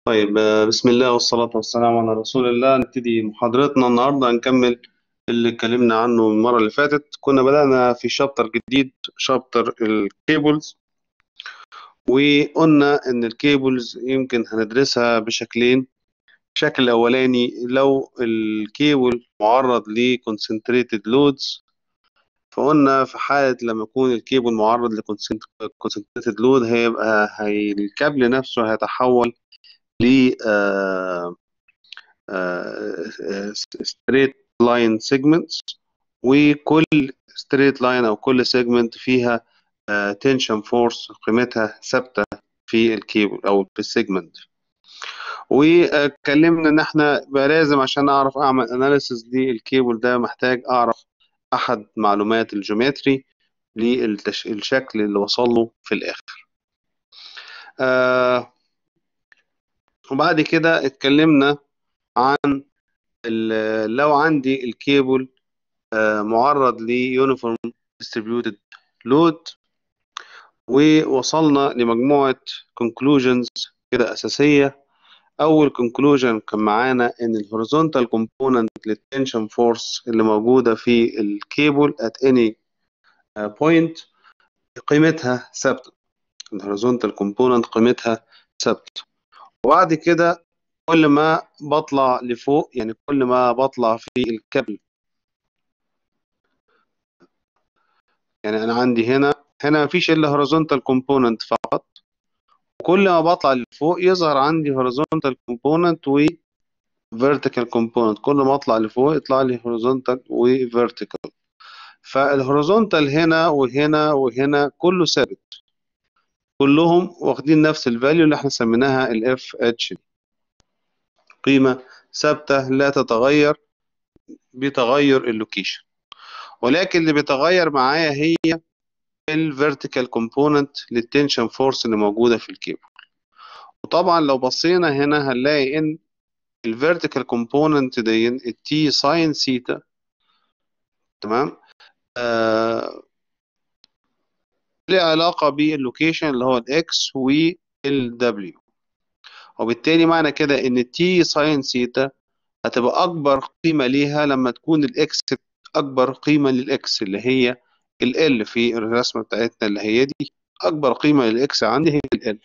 طيب آه، بسم الله والصلاة والسلام على رسول الله نبتدي محاضرتنا النهاردة نكمل اللي اتكلمنا عنه المرة اللي فاتت كنا بدأنا في شابتر جديد شابتر الكيبلز وقلنا إن الكيبلز يمكن هندرسها بشكلين الشكل الأولاني لو الكيبل معرض ل concentrated loads فقلنا في حالة لما يكون الكيبل معرض ل concentrated load هيبقى هي الكابل نفسه هيتحول ل straight line segments وكل straight line أو كل segment فيها آه، tension force قيمتها ثابتة في الكيبل أو في السيجمنت واتكلمنا إن إحنا بقى لازم عشان أعرف أعمل أناليسيس للكيبل ده محتاج أعرف أحد معلومات الجيومتري للشكل اللي وصل له في الآخر. آه وبعد كده اتكلمنا عن ال- لو عندي الكيبل آه، معرض ليونيفورم ديستريبيوتد لود ووصلنا لمجموعة conclusions كده أساسية أول conclusion كان معانا إن ال horizontal component للتنشن فورس اللي موجودة في الكيبل at any آه، point قيمتها ثابتة ال horizontal component قيمتها ثابتة وبعد كده كل ما بطلع لفوق يعني كل ما بطلع في الكابل يعني انا عندي هنا هنا مفيش الا horizontal component فقط كل ما بطلع لفوق يظهر عندي horizontal component و vertical component كل ما اطلع لفوق يطلع لي horizontal و vertical فالهوريزونتال هنا وهنا وهنا كله ثابت كلهم واخدين نفس الفاليو اللي احنا سميناها الاف اتش قيمة ثابتة لا تتغير بتغير اللوكيشن ولكن اللي بيتغير معايا هي الفيرتيكال كومبوننت للتنشن فورس اللي موجودة في الكيبل وطبعا لو بصينا هنا هنلاقي ان الفيرتيكال كومبوننت دي التي ساين سيتا تمام آه ليه علاقة باللوكيشن اللي هو الاكس والدبليو وبالتالي معنى كده ان التي ساين سيتا هتبقى اكبر قيمة ليها لما تكون الاكس اكبر قيمة للاكس اللي هي ال في الرسمة بتاعتنا اللي هي دي اكبر قيمة للاكس عندي هي ال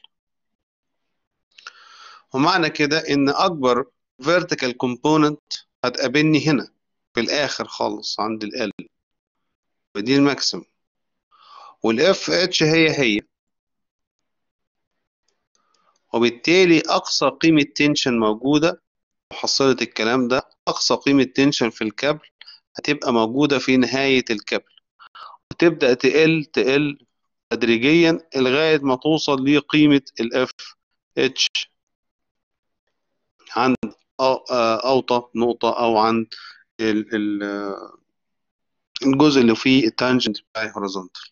ومعنى كده ان اكبر vertical component هتقابلني هنا في الاخر خالص عند ال ودي الماكسيمم والاف اتش هي هي وبالتالي اقصى قيمة تنشن موجودة محصلة الكلام ده اقصى قيمة تنشن في الكابل هتبقى موجودة في نهاية الكابل وتبدأ تقل تقل تدريجيا لغاية ما توصل لقيمة الاف اتش عند أو- آه، أوطى نقطة أو عند ال- ال- الجزء اللي فيه التانجنت بتاعي هوريزونتال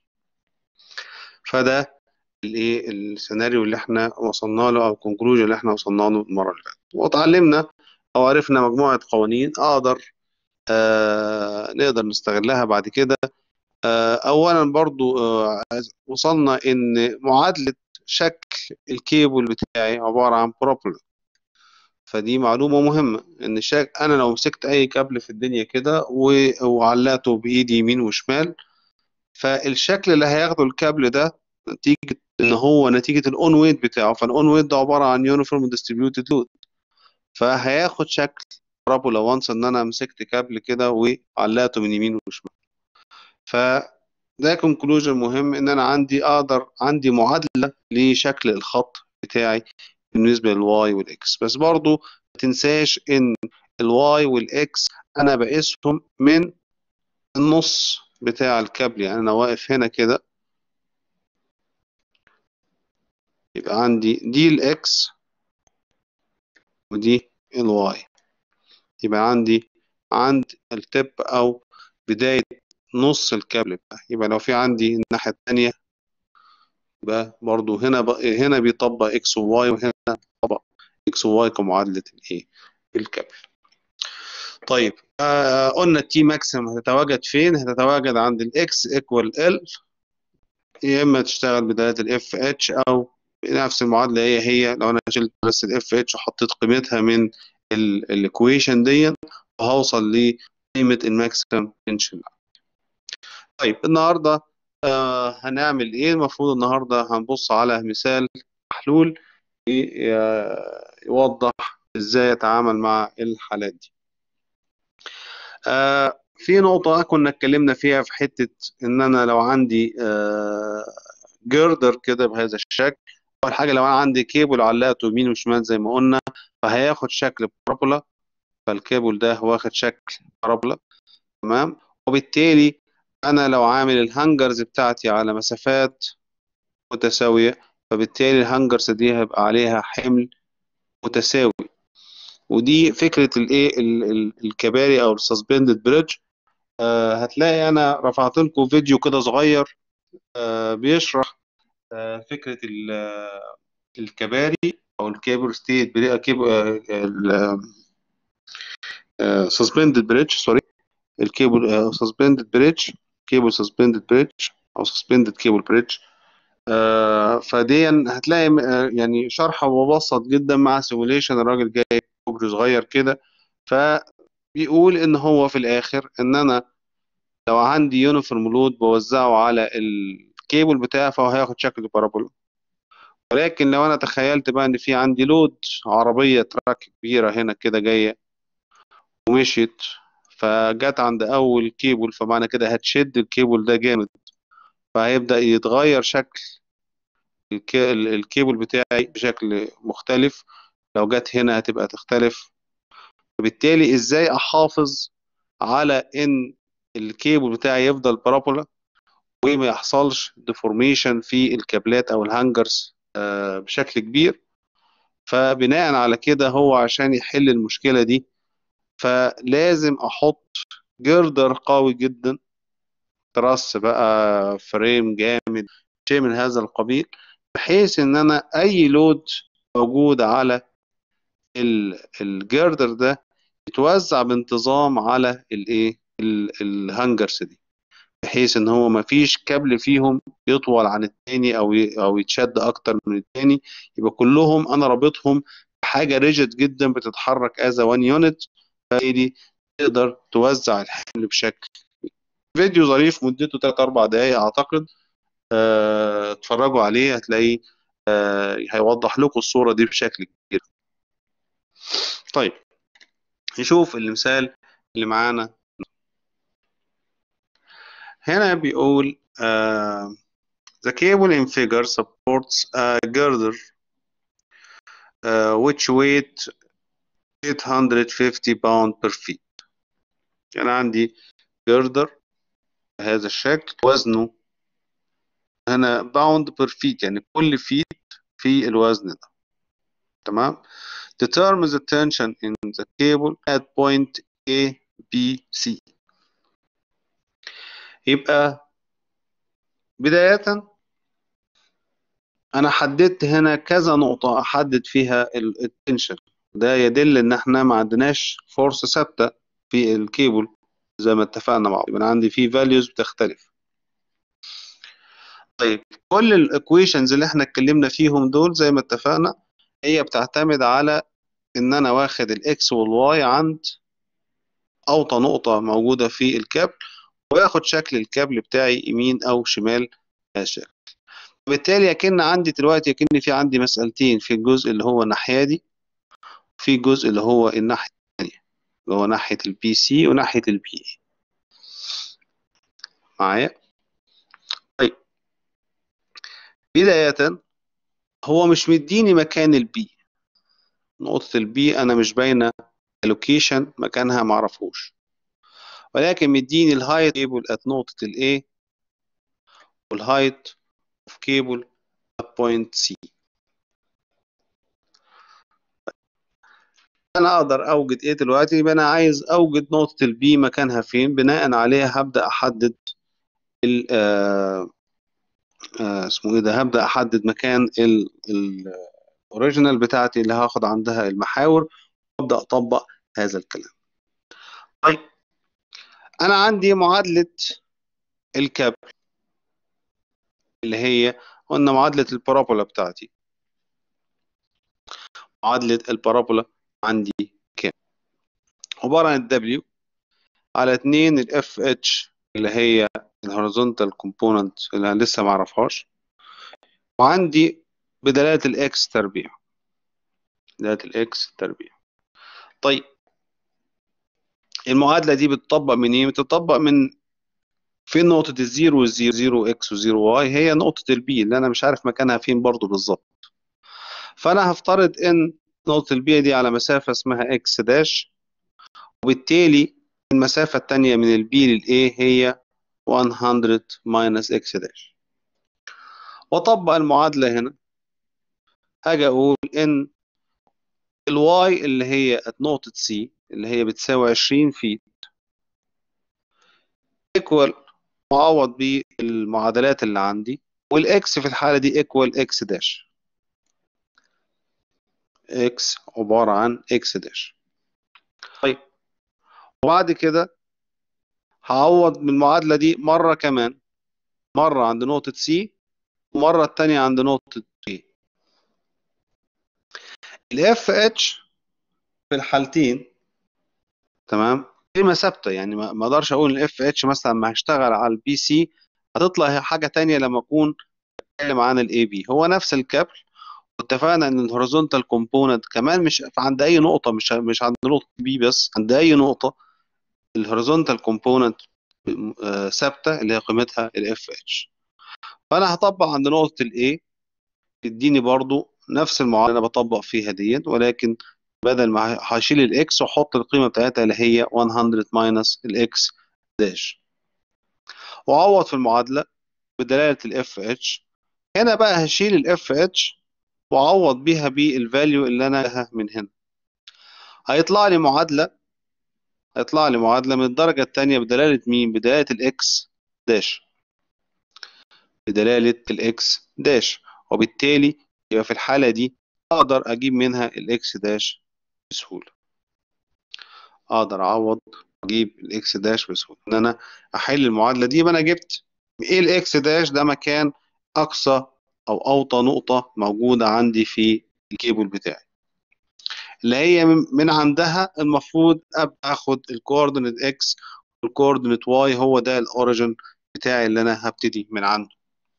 فده الايه السيناريو اللي احنا وصلنا له او الكونكلوجن اللي احنا وصلنا له المره اللي فاتت واتعلمنا او عرفنا مجموعه قوانين اقدر آه نقدر نستغلها بعد كده آه اولا برضو آه وصلنا ان معادله شكل الكيبل بتاعي عباره عن بروبلر فدي معلومه مهمه ان شك انا لو مسكت اي كابل في الدنيا كده و- وعلقته بايدي يمين وشمال فالشكل اللي هياخده الكابل ده نتيجة إن هو نتيجة الأون ويت بتاعه فالأون ويت ده عبارة عن يونيفورم ديستريبيوتد لود فهياخد شكل بارابولا وانس إن أنا مسكت كابل كده وعلقته من يمين وشمال فده كونكلوجن مهم إن أنا عندي أقدر عندي معادلة لشكل الخط بتاعي بالنسبة للواي والإكس بس برضو ما تنساش إن الواي والإكس أنا بقيسهم من النص بتاع الكابل يعني أنا واقف هنا كده يبقى عندي دي الإكس ودي الواي يبقى عندي عند التب أو بداية نص الكابل بتاعي يبقى لو في عندي الناحية التانية يبقى برضو هنا ب... هنا بيطبق إكس وواي وهنا بيطبق إكس وواي كمعادلة الإيه الكابل طيب آه قلنا التي ماكسيمم هتتواجد فين؟ هتتواجد عند الإكس إيكوال ال يا إما تشتغل بداية الإف اتش أو نفس المعادله هي هي لو انا شلت بس الاف اتش وحطيت قيمتها من الايكويشن دي وهوصل لقيمه الماكسيمم تنشن طيب النهارده آه هنعمل ايه المفروض النهارده هنبص على مثال محلول يوضح ازاي اتعامل مع الحالات دي آه في نقطة كنا اتكلمنا فيها في حتة ان انا لو عندي آه جردر كده بهذا الشكل اول حاجة لو انا عندي كيبل علقته يمين وشمال زي ما قلنا فهياخد شكل بارابولا فالكيبل ده واخد شكل بارابولا تمام وبالتالي انا لو عامل الهانجرز بتاعتي على مسافات متساوية فبالتالي الهانجرز دي هيبقى عليها حمل متساوي ودي فكرة الايه الكباري او السسبندد بريدج آه هتلاقي انا رفعت لكم فيديو كده صغير آه بيشرح آه فكرة الكباري او الكيبل ستيت سسبندد بريدج سوري الكيبل سسبندد بريدج كيبل سسبندد بريدج او سسبندد كيبل بريدج فدي هتلاقي يعني شرح مبسط جدا مع سيموليشن الراجل جاي كوبري صغير كده فبيقول ان هو في الاخر ان انا لو عندي يونيفورم لود بوزعه على الكيبل بتاعي فهو هياخد شكل بارابولا ولكن لو انا تخيلت بقى ان في عندي لود عربيه تراك كبيره هنا كده جايه ومشيت فجت عند اول كيبل فمعنى كده هتشد الكيبل ده جامد فهيبدا يتغير شكل الكيبل بتاعي بشكل مختلف لو جت هنا هتبقى تختلف وبالتالي ازاي احافظ على ان الكيبل بتاعي يفضل بارابولا وما يحصلش ديفورميشن في الكابلات او الهانجرز بشكل كبير فبناء على كده هو عشان يحل المشكلة دي فلازم احط جردر قوي جدا تراس بقى فريم جامد شيء من هذا القبيل بحيث ان انا اي لود موجود على الجردر ده يتوزع بانتظام على الايه الهانجرز دي بحيث ان هو ما فيش كابل فيهم يطول عن التاني او او يتشد اكتر من التاني يبقى كلهم انا رابطهم بحاجه ريجيد جدا بتتحرك از وان يونت فدي تقدر توزع الحمل بشكل فيديو ظريف مدته 3 4 دقايق اعتقد أه اتفرجوا عليه هتلاقيه أه هيوضح لكم الصوره دي بشكل كبير طيب نشوف المثال اللي معانا هنا بيقول uh, the cable in figure supports a girder uh, which weight 850 pound per feet يعني عندي girder بهذا الشكل وزنه هنا باوند بير فيت يعني كل فيت في الوزن ده تمام determine the tension in the cable at point A B C يبقى بداية أنا حددت هنا كذا نقطة أحدد فيها التنشن ده يدل إن إحنا ما عندناش فورس ثابتة في الكيبل زي ما اتفقنا مع بعض يبقى عندي فيه فاليوز بتختلف طيب كل الايكويشنز اللي احنا اتكلمنا فيهم دول زي ما اتفقنا هي بتعتمد على ان انا واخد الاكس والواي عند اوطى نقطة موجودة في الكابل وياخد شكل الكابل بتاعي يمين او شمال الشكل وبالتالي اكن عندي دلوقتي اكن في عندي مسألتين في الجزء اللي هو الناحية دي وفي الجزء اللي هو الناحية الثانية اللي هو ناحية البي سي وناحية البي اي معايا طيب بداية هو مش مديني مكان البي نقطة البي أنا مش باينة لوكيشن مكانها معرفوش ولكن مديني الهايت كيبل ات نقطة الاي والهايت اوف كيبل ات بوينت سي انا اقدر اوجد ايه دلوقتي يبقى انا عايز اوجد نقطة البي مكانها فين بناء عليها هبدأ احدد ال آه آه اسمه ايه ده هبدأ احدد مكان الاوريجينال بتاعتي اللي هاخد عندها المحاور وابدأ اطبق هذا الكلام طيب انا عندي معادلة الكابل اللي هي قلنا معادلة البارابولا بتاعتي معادلة البارابولا عندي كام عبارة عن الدبليو على 2 الاف اتش اللي هي الهوريزونتال كومبوننت اللي انا لسه ما اعرفهاش وعندي بدلالة الاكس تربيع بدلالة الاكس تربيع طيب المعادلة دي بتطبق من ايه؟ بتطبق من فين نقطة الزيرو والزيرو زيرو اكس وزيرو واي هي نقطة البي اللي انا مش عارف مكانها فين برضو بالظبط فانا هفترض ان نقطة البي دي على مسافة اسمها اكس داش وبالتالي المسافة التانية من البي للاي هي 100 minus اكس داش واطبق المعادلة هنا هاجي اقول ان الواي اللي هي نقطة سي اللي هي بتساوي 20 فيت ايكوال معوض بالمعادلات اللي عندي والاكس في الحالة دي ايكوال اكس داش اكس عبارة عن اكس داش طيب وبعد كده هعوض من المعادلة دي مرة كمان مرة عند نقطة سي ومرة التانية عند نقطة B الاف اتش في الحالتين تمام قيمة ثابتة يعني ما اقدرش اقول الاف اتش مثلا ما هشتغل على البي سي هتطلع هي حاجة تانية لما اكون بتكلم عن الاي بي هو نفس الكابل واتفقنا ان الهوريزونتال كومبوننت كمان مش عند اي نقطة مش مش عند نقطة بي بس عند اي نقطة الهوريزونتال كومبوننت ثابتة اللي هي قيمتها الاف اتش فانا هطبق عند نقطة الاي تديني برضو نفس المعادلة اللي انا بطبق فيها ديت ولكن بدل ما هشيل الاكس واحط القيمة بتاعتها اللي هي 100 ماينس الاكس داش واعوض في المعادلة بدلالة الاف اتش هنا بقى هشيل الاف اتش واعوض بيها بالفاليو اللي انا من هنا هيطلع لي معادلة هيطلع لي معادلة من الدرجة الثانية بدلالة مين بدلالة الاكس داش بدلالة الاكس داش وبالتالي يبقى في الحالة دي اقدر اجيب منها الاكس داش بسهولة اقدر اعوض اجيب الاكس داش بسهولة ان انا احل المعادلة دي يبقى انا جبت ايه الاكس داش ده مكان اقصى او اوطى نقطة موجودة عندي في الكيبل بتاعي اللي هي من عندها المفروض ابقى اخد الكوردينيت اكس والكوردينيت واي هو ده الاوريجن بتاعي اللي انا هبتدي من عنده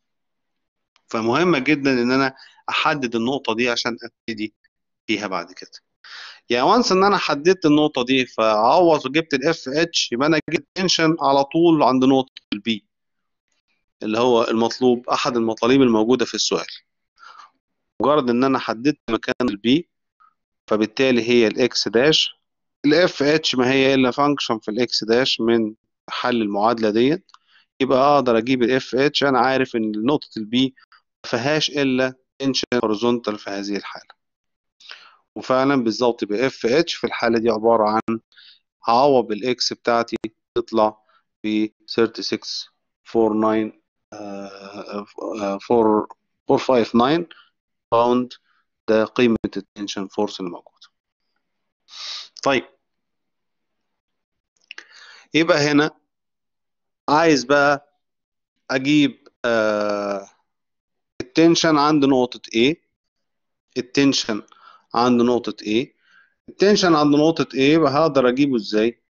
فمهمة جدا ان انا احدد النقطة دي عشان ابتدي فيها بعد كده يعني وانس ان انا حددت النقطة دي فعوض وجبت الاف اتش يبقى انا جبت تنشن على طول عند نقطة البي اللي هو المطلوب احد المطالب الموجودة في السؤال مجرد ان انا حددت مكان البي فبالتالي هي الاكس داش الاف اتش ما هي الا فانكشن في الاكس داش من حل المعادلة ديت يبقى اقدر اجيب الاف اتش انا عارف ان نقطة البي ما فيهاش الا تنشن هوريزونتال في هذه الحالة وفعلا بالظبط يبقى اف اتش في الحالة دي عبارة عن هعوض بالاكس بتاعتي تطلع ب 3649 459 باوند ده قيمة التنشن فورس اللي موجودة طيب يبقى هنا عايز بقى اجيب آه التنشن عند نقطة A التنشن عند نقطة A التنشن عند نقطة A يبقى هقدر اجيبه ازاي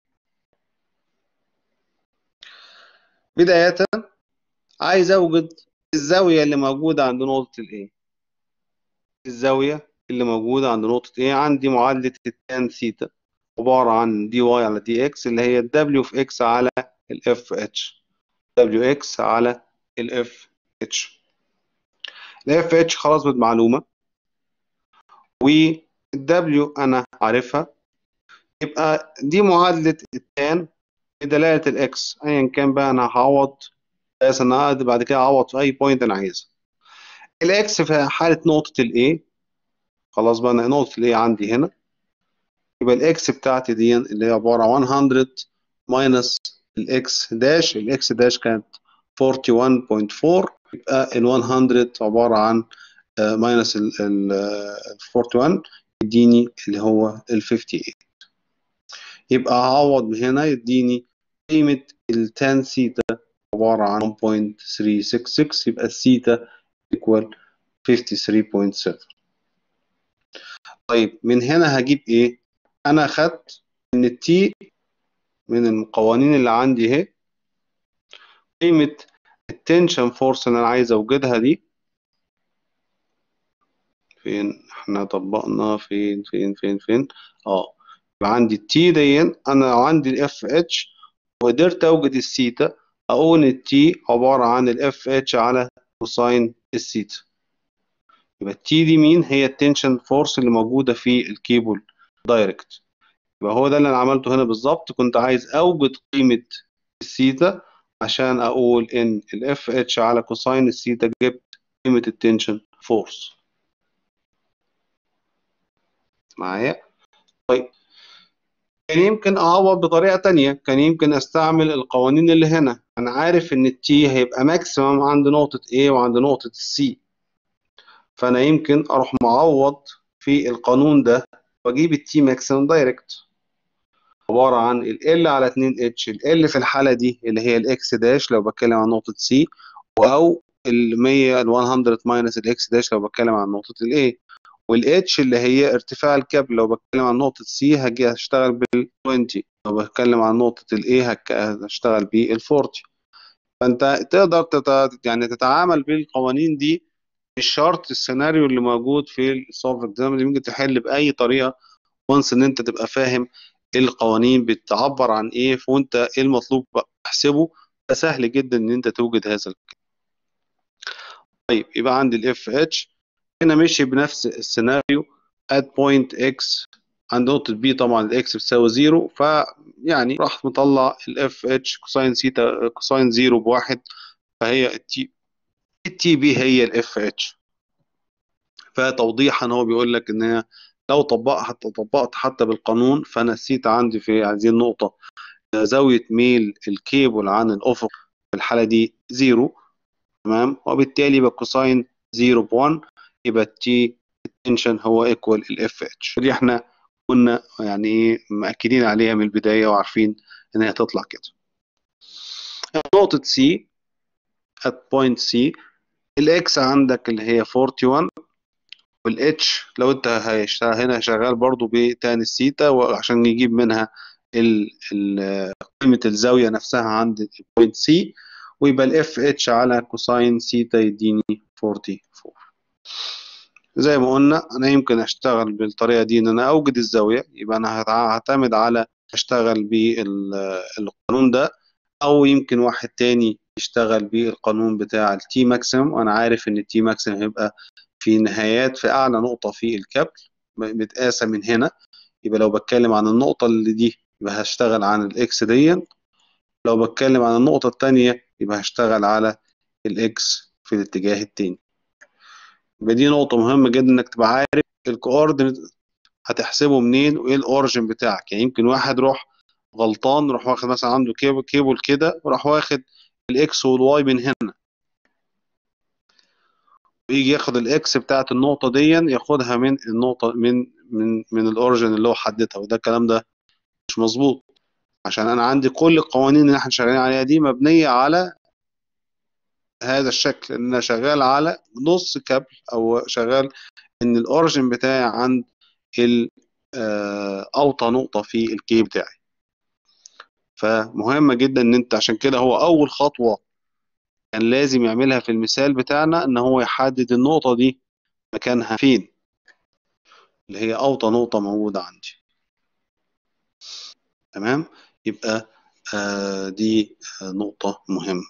بداية عايز اوجد الزاوية اللي موجودة عند نقطة ال A الزاوية اللي موجودة عند نقطة A عندي معادلة التان ثيتا عبارة عن دي واي على دي اكس اللي هي الدبليو في اكس على الاف اتش دبليو اكس على الاف اتش الاف اتش خلاص بقت معلومة والدبليو انا عارفها يبقى دي معادلة التان بدلالة الاكس ايا كان بقى انا هعوض بس انا بعد كده اعوض في اي بوينت انا عايزها الاكس في حالة نقطة الاي خلاص بقى انا نقطة الاي عندي هنا يبقى الاكس بتاعتي دي اللي هي عبارة عن 100 ماينس الاكس داش الاكس داش كانت 41.4 يبقى ال 100 عبارة عن ماينس ال 41 يديني اللي هو ال 58 يبقى هعوض من هنا يديني قيمة التان سيتا عبارة عن 1.366 يبقى الثيتا equal 53.7 طيب من هنا هجيب ايه انا خدت ان التي من القوانين اللي عندي اهي قيمة التنشن فورس اللي انا عايز اوجدها دي فين احنا طبقنا فين فين فين فين اه يبقى عندي التي دي انا عندي الاف اتش وقدرت اوجد الثيتا اقول التي عبارة عن الاف اتش على كوساين الثيتا يبقى التي دي مين هي التنشن فورس اللي موجودة في الكيبل دايركت يبقى هو ده اللي انا عملته هنا بالظبط كنت عايز اوجد قيمة الثيتا عشان اقول ان الاف اتش على كوساين الثيتا جبت قيمة التنشن فورس معايا طيب كان يمكن اعوض بطريقة تانية كان يمكن استعمل القوانين اللي هنا انا عارف ان التي هيبقى ماكسيمم عند نقطة A وعند نقطة C فانا يمكن اروح معوض في القانون ده واجيب التي ماكسيمم دايركت عبارة عن ال L على 2 H ال L في الحالة دي اللي هي الاكس داش لو بتكلم عن نقطة C أو ال 100 ال 100 ماينس الاكس داش لو بتكلم عن نقطة ال A والاتش اللي هي ارتفاع الكابل لو بتكلم عن نقطة سي هاجي هشتغل بال 20 لو بتكلم عن نقطة الاي هشتغل بال 40 فانت تقدر تت... يعني تتعامل بالقوانين دي مش شرط السيناريو اللي موجود في السولف اكزام اللي ممكن تحل بأي طريقة وانس ان انت تبقى فاهم القوانين بتعبر عن ايه وانت ايه المطلوب تحسبه سهل جدا ان انت توجد هذا الكلام. طيب يبقى عندي الاف اتش هنا مشي بنفس السيناريو at point x عند نقطة B طبعا الاكس بتساوي زيرو فيعني راح مطلع الاف اتش كوساين سيتا كوساين زيرو بواحد فهي التي التي بي هي الاف اتش فتوضيحا هو بيقول لك ان هي لو طبقت حتى طبقت حتى بالقانون فانا السيتا عندي في هذه النقطة زاوية ميل الكيبل عن الافق في الحالة دي زيرو تمام وبالتالي يبقى كوساين زيرو بوان يبقى التي التنشن هو ايكوال الاف اتش دي احنا كنا يعني ايه مأكدين عليها من البداية وعارفين ان هي تطلع كده نقطة سي at point C الاكس عندك اللي هي 41 والاتش لو انت هيشتغل هنا شغال برضو بتان السيتا وعشان نجيب منها ال ال قيمة الزاوية نفسها عند البوينت سي ويبقى الاف اتش على كوساين سيتا يديني 44 زي ما قلنا انا يمكن اشتغل بالطريقه دي ان انا اوجد الزاويه يبقى انا هعتمد على اشتغل بالقانون ده او يمكن واحد تاني يشتغل بالقانون بتاع التي ماكسيمم وانا عارف ان التي ماكسيمم هيبقى في نهايات في اعلى نقطه في الكابل متقاسه من هنا يبقى لو بتكلم عن النقطه اللي دي يبقى هشتغل عن الاكس دي لو بتكلم عن النقطه التانيه يبقى هشتغل على الاكس في الاتجاه التاني يبقى دي نقطة مهمة جدا انك تبقى عارف الكوردينيت هتحسبه منين وايه الاوريجن بتاعك يعني يمكن واحد روح غلطان راح واخد مثلا عنده كيبل كيبل كده وراح واخد الاكس والواي من هنا ويجي ياخد الاكس بتاعت النقطة دي ياخدها من النقطة من من من الاوريجن اللي هو حددها وده الكلام ده مش مظبوط عشان انا عندي كل القوانين اللي احنا شغالين عليها دي مبنية على هذا الشكل ان انا شغال على نص كابل او شغال ان الاوريجن بتاعي عند اوطى نقطة في الكي بتاعي فمهمة جدا ان انت عشان كده هو اول خطوة كان لازم يعملها في المثال بتاعنا ان هو يحدد النقطة دي مكانها فين اللي هي اوطى نقطة موجودة عندي تمام يبقى آه دي آه نقطة مهمة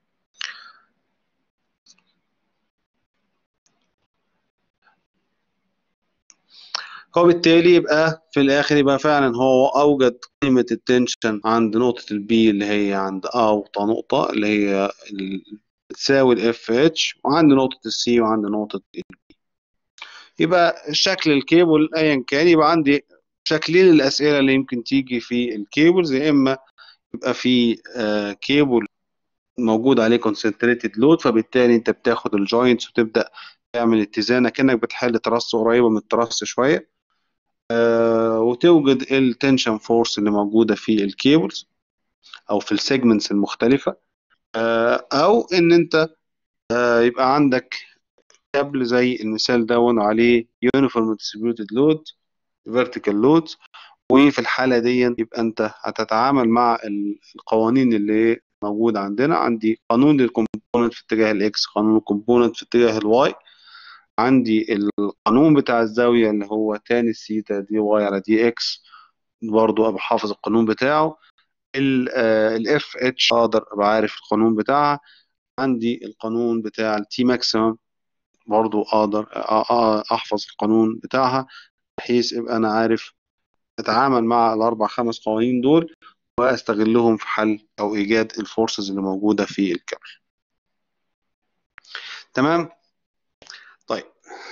وبالتالي يبقى في الاخر يبقى فعلا هو اوجد قيمه التنشن عند نقطه البي اللي هي عند اوطى نقطه اللي هي بتساوي الاف اتش وعند نقطه السي وعند نقطه البي يبقى شكل الكيبل ايا كان يبقى عندي شكلين الاسئله اللي يمكن تيجي في الكيبلز يا اما يبقى في آه كيبل موجود عليه كونسنتريتد لود فبالتالي انت بتاخد الجوينتس وتبدا تعمل اتزان كانك بتحل ترس قريبه من الترس شويه آه وتوجد التنشن فورس اللي موجوده في الكيبلز او في السيجمنتس المختلفه آه او ان انت آه يبقى عندك كابل زي المثال دون عليه يونيفورم ديستريبيوتد لود فيرتيكال لود وفي الحالة دي يبقى أنت هتتعامل مع القوانين اللي موجودة عندنا عندي قانون للكومبوننت في اتجاه الإكس قانون الكومبوننت في اتجاه الواي عندي القانون بتاع الزاوية اللي هو تاني الثيتا دي واي على دي إكس برضو أبقى حافظ القانون بتاعه الاف اتش اقدر ابقى عارف القانون بتاعها عندي القانون بتاع التي ماكسيمم برضو اقدر احفظ القانون بتاعها بحيث ابقى انا عارف اتعامل مع الاربع خمس قوانين دول واستغلهم في حل او ايجاد الفورسز اللي موجوده في الكابل تمام طيب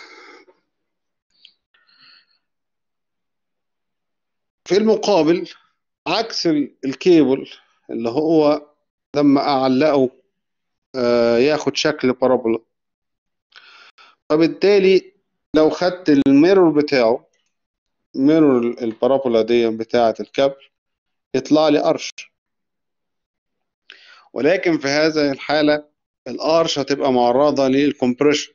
في المقابل عكس الكيبل اللي هو لما اعلقه ياخد شكل بارابولا فبالتالي لو خدت الميرور بتاعه ميرور البارابولا دي بتاعة الكابل يطلع لي قرش ولكن في هذه الحالة القرش هتبقى معرضة للكمبريشن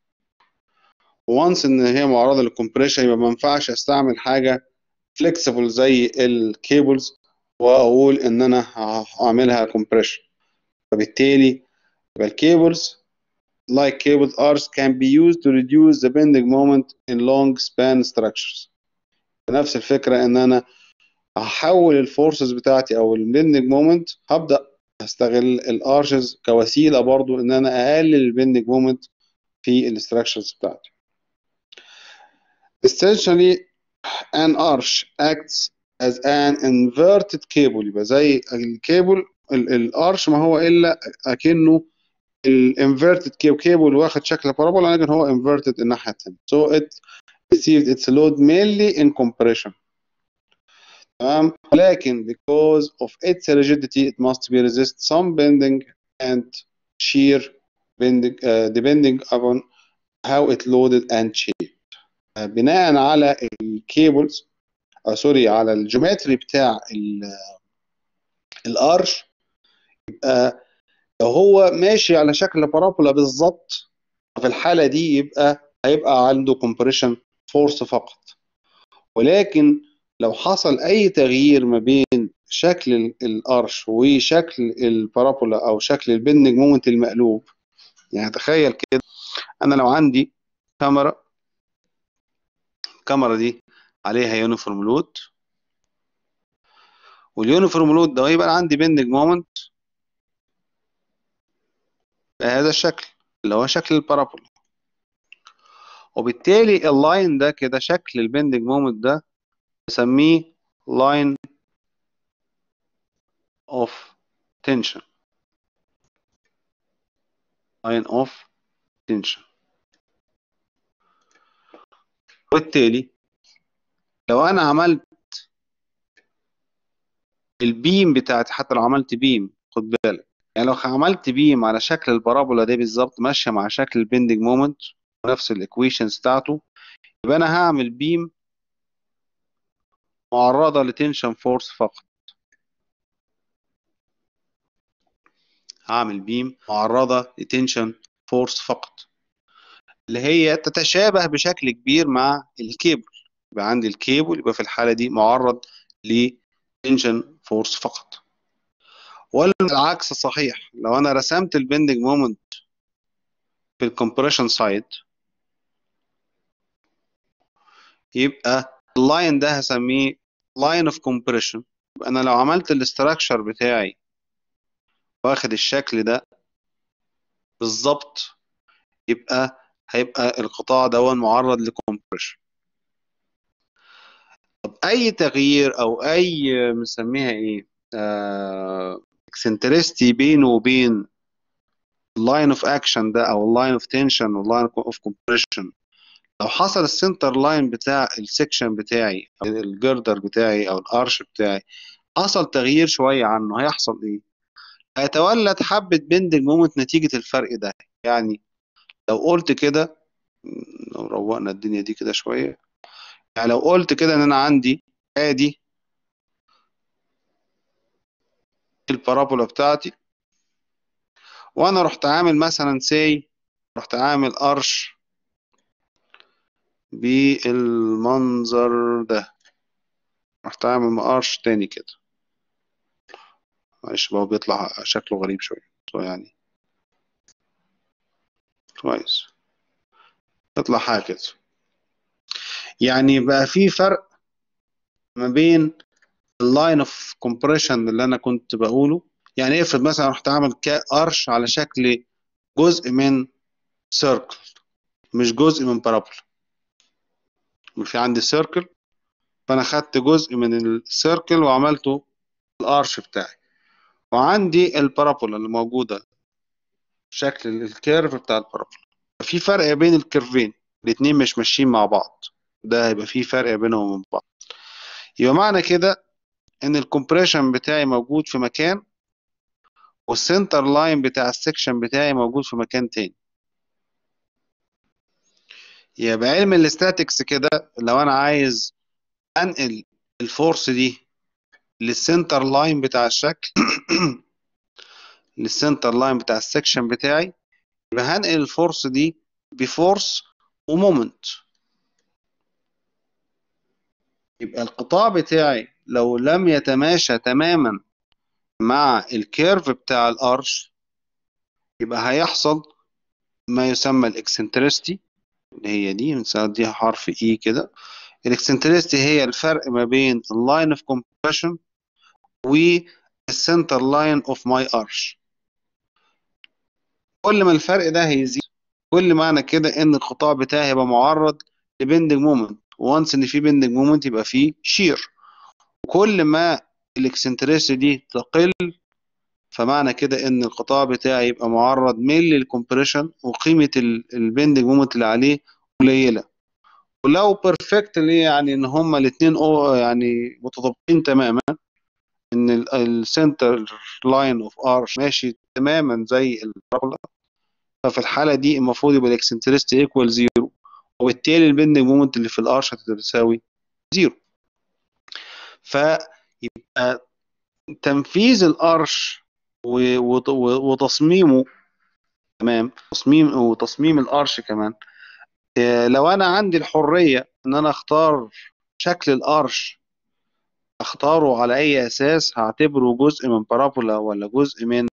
وانس ان هي معرضة للكمبريشن يبقى ما ينفعش استعمل حاجة فليكسيبل زي الكيبلز واقول ان انا هعملها كومبريشن فبالتالي يبقى الكيبلز like cable arcs can be used to reduce the bending moment in long span structures نفس الفكرة ان انا هحول الفورسز بتاعتي او البندنج مومنت هبدأ استغل الارشز كوسيلة برضو ان انا اقلل البندنج مومنت في الاستراكشرز بتاعتي essentially an arch acts as an inverted cable يبقى زي الكيبل الارش ما هو الا اكنه الانفيرتد كيبل واخد شكل بارابولا لكن هو انفيرتد الناحيه الثانيه so it received its load mainly in compression تمام لكن because of its rigidity it must be resist some bending and shear bending uh, depending upon how it loaded and shaped uh, بناء على الكيبلز آه سوري على الجيومتري بتاع الارش يبقى لو هو ماشي على شكل بارابولا بالظبط في الحاله دي يبقى هيبقى عنده كومبريشن فورس فقط ولكن لو حصل اي تغيير ما بين شكل الارش وشكل البارابولا او شكل البندنج مومنت المقلوب يعني تخيل كده انا لو عندي كاميرا الكاميرا دي عليها يونيفورم لود واليونيفورم لود ده يبقى عندي بندنج مومنت بهذا الشكل اللي هو شكل البارابولا وبالتالي اللاين ده كده شكل البندنج مومنت ده بسميه لاين اوف تنشن لاين اوف تنشن وبالتالي لو انا عملت البيم بتاعتي حتى لو عملت بيم خد بالك يعني لو عملت بيم على شكل البارابولا دي بالظبط ماشيه مع شكل البندنج مومنت ونفس الايكويشنز بتاعته يبقى انا هعمل بيم معرضه لتنشن فورس فقط هعمل بيم معرضه لتنشن فورس فقط اللي هي تتشابه بشكل كبير مع الكيبل يبقى عندي الكيبل يبقى في الحاله دي معرض لتنشن فورس فقط والعكس صحيح لو انا رسمت البندنج مومنت في الكمبريشن سايد يبقى اللاين ده هسميه لاين اوف كومبريشن انا لو عملت الاستراكشر بتاعي واخد الشكل ده بالظبط يبقى هيبقى القطاع ده معرض لكمبريشن طب اي تغيير او اي بنسميها ايه اكسنترستي بينه وبين اللاين اوف اكشن ده او اللاين اوف تنشن واللاين اوف كومبريشن لو حصل السنتر لاين بتاع السكشن بتاعي او الجردر بتاعي او الارش بتاعي حصل تغيير شويه عنه هيحصل ايه هيتولد حبه بندنج مومنت نتيجه الفرق ده يعني لو قلت كده لو روقنا الدنيا دي كده شويه يعني لو قلت كده ان انا عندي ادي البارابولا بتاعتي وانا رحت عامل مثلا سي رحت عامل ارش بالمنظر ده رحت عامل ارش تاني كده معلش بقى هو بيطلع شكله غريب شوية يعني كويس تطلع حاجة كده يعني بقى في فرق ما بين اللاين اوف كومبريشن اللي انا كنت بقوله يعني افرض مثلا رحت اعمل ارش على شكل جزء من سيركل مش جزء من بارابولا في عندي سيركل فانا خدت جزء من السيركل وعملته الارش بتاعي وعندي البارابولا اللي موجوده شكل الكيرف بتاع البارابولا في فرق بين الكيرفين الاتنين مش ماشيين مع بعض ده هيبقى في فرق بينهم وبين بعض يبقى معنى كده ان الكومبريشن بتاعي موجود في مكان والسنتر لاين بتاع السكشن بتاعي موجود في مكان تاني يبقى علم الاستاتكس كده لو انا عايز انقل الفورس دي للسنتر لاين بتاع الشكل للسنتر لاين بتاع السكشن بتاعي يبقى هنقل الفورس دي بفورس ومومنت يبقى القطاع بتاعي لو لم يتماشى تماما مع الكيرف بتاع الارش يبقى هيحصل ما يسمى الاكسنترستي اللي هي دي بنسميها حرف اي كده الاكسنترستي هي الفرق ما بين اللاين اوف كومبريشن والسنتر لاين اوف ماي ارش كل ما الفرق ده هيزيد كل معنى كده ان القطاع بتاعي هيبقى معرض لبندنج مومنت وانس ان في بندنج مومنت يبقى فيه شير وكل ما الاكسنترستي دي تقل فمعنى كده ان القطاع بتاعي يبقى معرض ميل للكمبريشن وقيمه البندنج مومنت اللي عليه قليله ولو بيرفكتلي يعني ان هما الاثنين يعني متطابقين تماما ان السنتر لاين اوف ارش ماشي تماما زي البارابولا ففي الحاله دي المفروض يبقى الاكسنترستي ايكوال زيرو وبالتالي البندنج مومنت اللي في الارش هتساوي زيرو فيبقى تنفيذ الارش وتصميمه تمام تصميم وتصميم الارش كمان لو انا عندي الحريه ان انا اختار شكل الارش اختاره على اي اساس هعتبره جزء من بارابولا ولا جزء من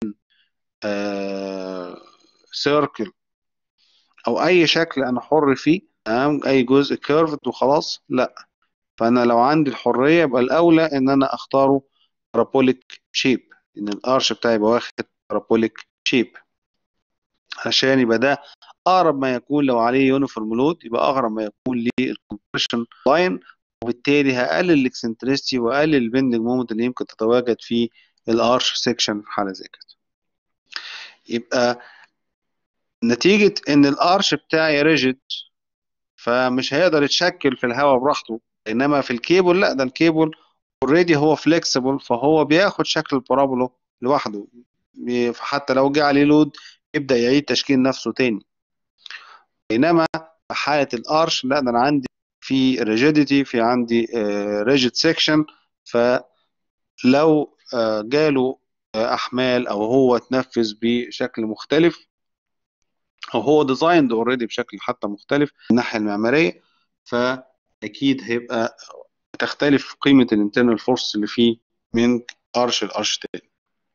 آه سيركل او اي شكل انا حر فيه تمام اي جزء كيرفد وخلاص لا فانا لو عندي الحريه يبقى الاولى ان انا اختاره بارابوليك شيب ان الارش بتاعي يبقى واخد بارابوليك شيب عشان يبقى ده اقرب ما يكون لو عليه يونيفورم لود يبقى اقرب ما يكون للكمبريشن لاين وبالتالي هقلل الاكسنترستي واقلل البندنج مومنت اللي يمكن تتواجد في الارش سيكشن في حاله زي كده يبقى نتيجة إن الأرش بتاعي ريجيد فمش هيقدر يتشكل في الهواء براحته إنما في الكيبل لا ده الكيبل اوريدي هو فليكسيبل فهو بياخد شكل البارابولا لوحده فحتى لو جه عليه لود يبدأ يعيد تشكيل نفسه تاني بينما في حالة الأرش لا ده أنا عندي في ريجيديتي في عندي ريجيد سيكشن فلو جاله أحمال أو هو اتنفذ بشكل مختلف او هو ديزايند اوريدي بشكل حتى مختلف من الناحيه المعماريه فاكيد هيبقى تختلف قيمه الانترنال فورس اللي فيه من ارش لارش تاني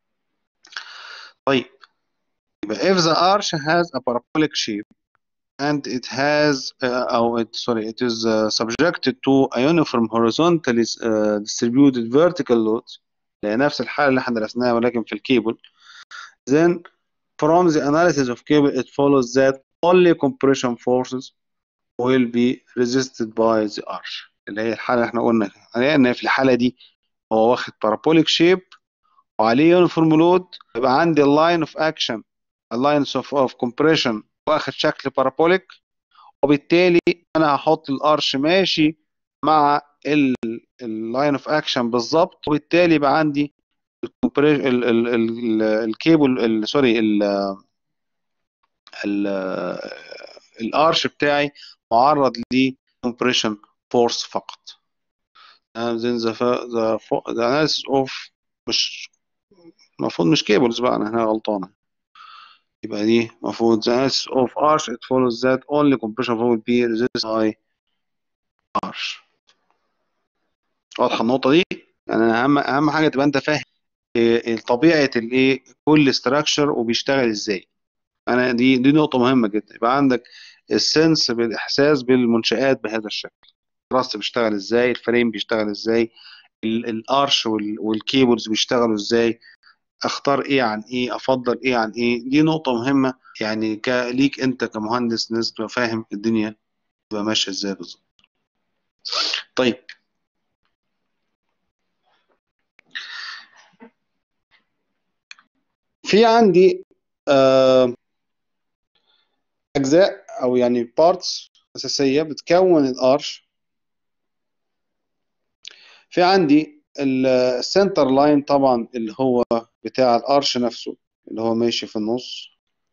طيب يبقى if the arch has a parabolic shape and it has uh, or it, sorry it is uh, subjected to a uniform horizontally uh, distributed vertical load اللي هي نفس الحاله اللي احنا درسناها ولكن في الكيبل then from the analysis of cable it follows that only compression forces will be resisted by the arch اللي هي الحالة اللي احنا قلنا عليها ان في الحالة دي هو واخد parabolic shape وعليه uniform load يبقى عندي line of action lines of, of compression واخد شكل parabolic وبالتالي انا هحط الارش ماشي مع اللاين اوف اكشن بالظبط وبالتالي يبقى عندي الكيبل سوري الارش بتاعي معرض لكمبريشن فورس فقط then the, the, the analysis of مش المفروض مش كيبلز بقى انا هنا غلطانه يبقى دي المفروض the S of arch it follows that only compression will be resisted by arch واضحة النقطة دي يعني أهم أهم حاجة تبقى أنت فاهم إيه طبيعة الإيه كل ستراكشر وبيشتغل إزاي أنا دي دي نقطة مهمة جدا يبقى عندك السنس بالإحساس بالمنشآت بهذا الشكل الراس بيشتغل إزاي الفريم بيشتغل إزاي ال- الارش وال- والكيبلز بيشتغلوا ازاي اختار ايه عن ايه افضل ايه عن ايه دي نقطة مهمة يعني ك- ليك انت كمهندس ناس تبقى فاهم الدنيا تبقى ماشية ازاي بالظبط طيب في عندي آه، اجزاء او يعني بارتس اساسيه بتكون الارش في عندي السنتر لاين طبعا اللي هو بتاع الارش نفسه اللي هو ماشي في النص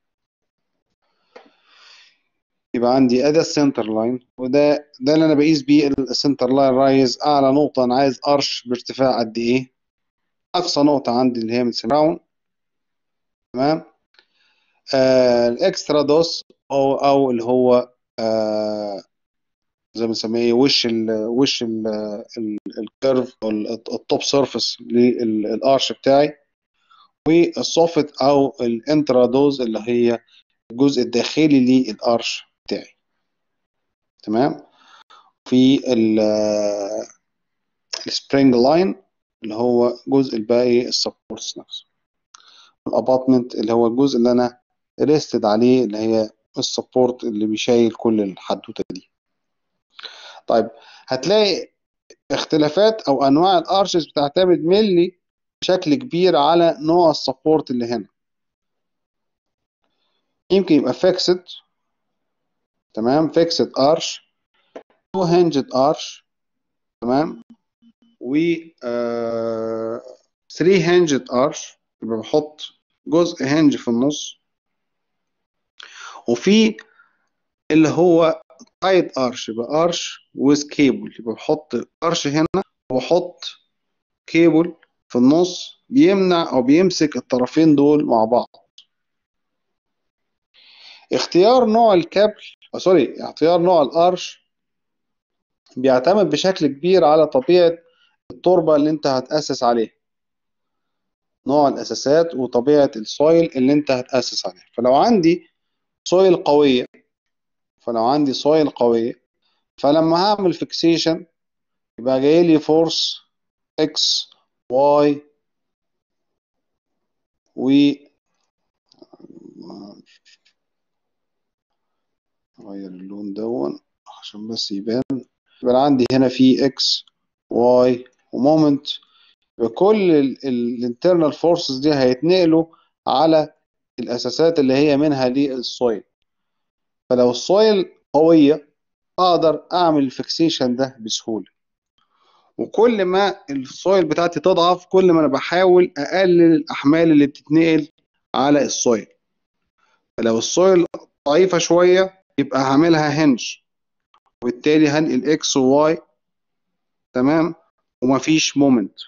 يبقى عندي ادي السنتر لاين وده ده اللي انا بقيس بيه السنتر لاين رايز اعلى نقطه انا عايز ارش بارتفاع قد ايه اقصى نقطه عندي اللي هي من راوند تمام آه الاكسترا دوس او او اللي هو آه زي ما بنسميه وش ال وش ال ال- الكيرف او ال- التوب سيرفيس للارش بتاعي والسوفت او الانترا دوز اللي هي الجزء الداخلي للارش بتاعي تمام في السبرينج لاين اللي هو جزء الباقي السبورتس نفسه الاباتمنت اللي هو الجزء اللي انا ريستد عليه اللي هي السبورت اللي بيشايل كل الحدوته دي طيب هتلاقي اختلافات او انواع الارشز بتعتمد ملي بشكل كبير على نوع السبورت اللي هنا يمكن يبقى فيكسد تمام فيكسد ارش تو هنجد ارش تمام و 3 هنجد ارش يبقى بحط جزء هنج في النص وفي اللي هو تايد ارش يبقى ارش ويز كيبل يبقى بحط ارش هنا وبحط كيبل في النص بيمنع او بيمسك الطرفين دول مع بعض اختيار نوع الكابل أو سوري اختيار نوع الارش بيعتمد بشكل كبير على طبيعة التربة اللي انت هتأسس عليها نوع الأساسات وطبيعة السويل اللي انت هتأسس عليها فلو عندي سويل قوية فلو عندي سويل قوية فلما هعمل فيكسيشن يبقى جاي لي فورس اكس واي و غير اللون دون عشان بس يبان يبقى عندي هنا في اكس واي ومومنت يبقى كل الانترنال فورسز دي هيتنقلوا على الاساسات اللي هي منها للسويل فلو السويل قوية اقدر اعمل الفيكسيشن ده بسهولة وكل ما السويل بتاعتي تضعف كل ما انا بحاول اقلل الاحمال اللي بتتنقل على السويل فلو السويل ضعيفة شوية يبقى هعملها هنج وبالتالي هنقل اكس وواي تمام ومفيش مومنت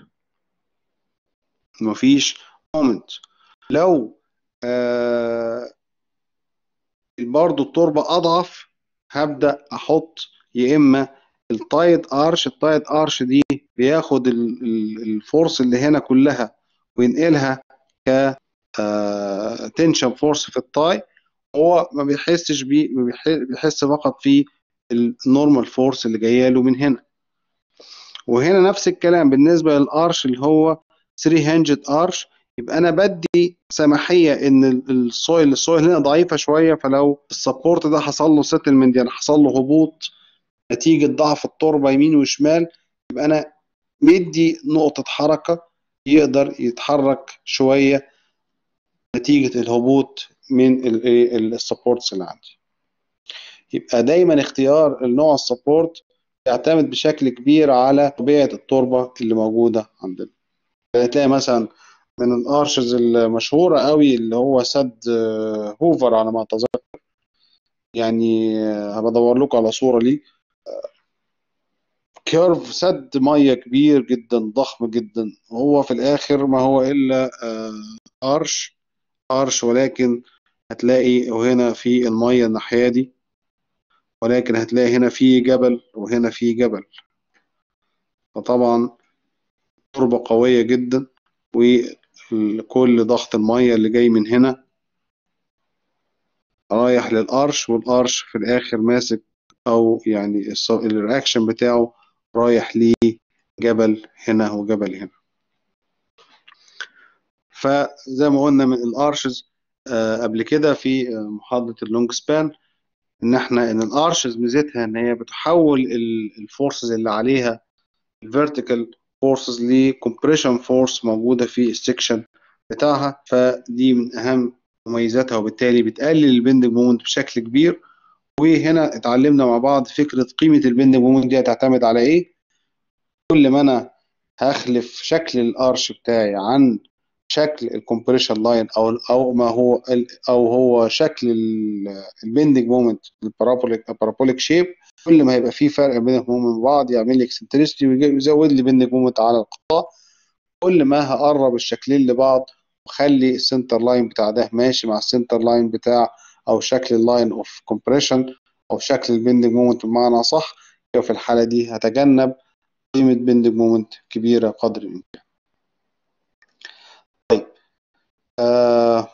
مفيش مومنت لو آه برضو التربة أضعف هبدأ أحط يا إما التايد ارش التايد ارش دي بياخد ال- ال- الفورس اللي هنا كلها وينقلها ك تنشن فورس في التاي هو ما بيحسش بيه ما بيح- بيحس فقط في النورمال فورس اللي جايه له من هنا وهنا نفس الكلام بالنسبه للارش اللي هو 3 هنجد ارش يبقى انا بدي سماحيه ان ال- السويل السويل هنا ضعيفه شويه فلو السبورت ده حصل له سيتلمنت يعني حصل له هبوط نتيجه ضعف التربه يمين وشمال يبقى انا مدي نقطه حركه يقدر يتحرك شويه نتيجه الهبوط من السبورتس اللي عندي يبقى دايما اختيار النوع السبورت يعتمد بشكل كبير على طبيعه التربه اللي موجوده عندنا هتلاقي مثلا من الارشز المشهوره قوي اللي هو سد آه، هوفر على ما اتذكر يعني آه، هبدور لكم على صوره ليه كيرف سد ميه كبير جدا ضخم جدا هو في الاخر ما هو الا آه، ارش ارش ولكن هتلاقي وهنا في المية الناحية دي ولكن هتلاقي هنا في جبل وهنا في جبل فطبعا تربة قوية جدا وكل ضغط المية اللي جاي من هنا رايح للقرش والقرش في الآخر ماسك أو يعني الرياكشن بتاعه رايح لجبل هنا وجبل هنا فزي ما قلنا من الارشز آه قبل كده في محاضرة اللونج سبان ان احنا ان الارشز ميزتها ان هي بتحول الفورسز اللي عليها الفيرتيكال فورسز لكمبريشن فورس موجودة في السكشن بتاعها فدي من اهم مميزاتها وبالتالي بتقلل البندنج مومنت بشكل كبير وهنا اتعلمنا مع بعض فكرة قيمة البندنج مومنت دي هتعتمد على ايه كل ما انا هخلف شكل الارش بتاعي عن شكل الكومبريشن لاين او او ما هو او هو شكل البندنج مومنت البارابوليك البارابوليك شيب كل ما هيبقى في فرق بينهم وبين بعض يعمل لي اكسنتريستي ويزود لي بندنج مومنت على القطاع كل ما هقرب الشكلين لبعض وخلي السنتر لاين بتاع ده ماشي مع السنتر لاين بتاع او شكل اللاين اوف كومبريشن او شكل البندنج مومنت بمعنى صح في الحاله دي هتجنب قيمه بندنج مومنت كبيره قدر الامكان طيب آه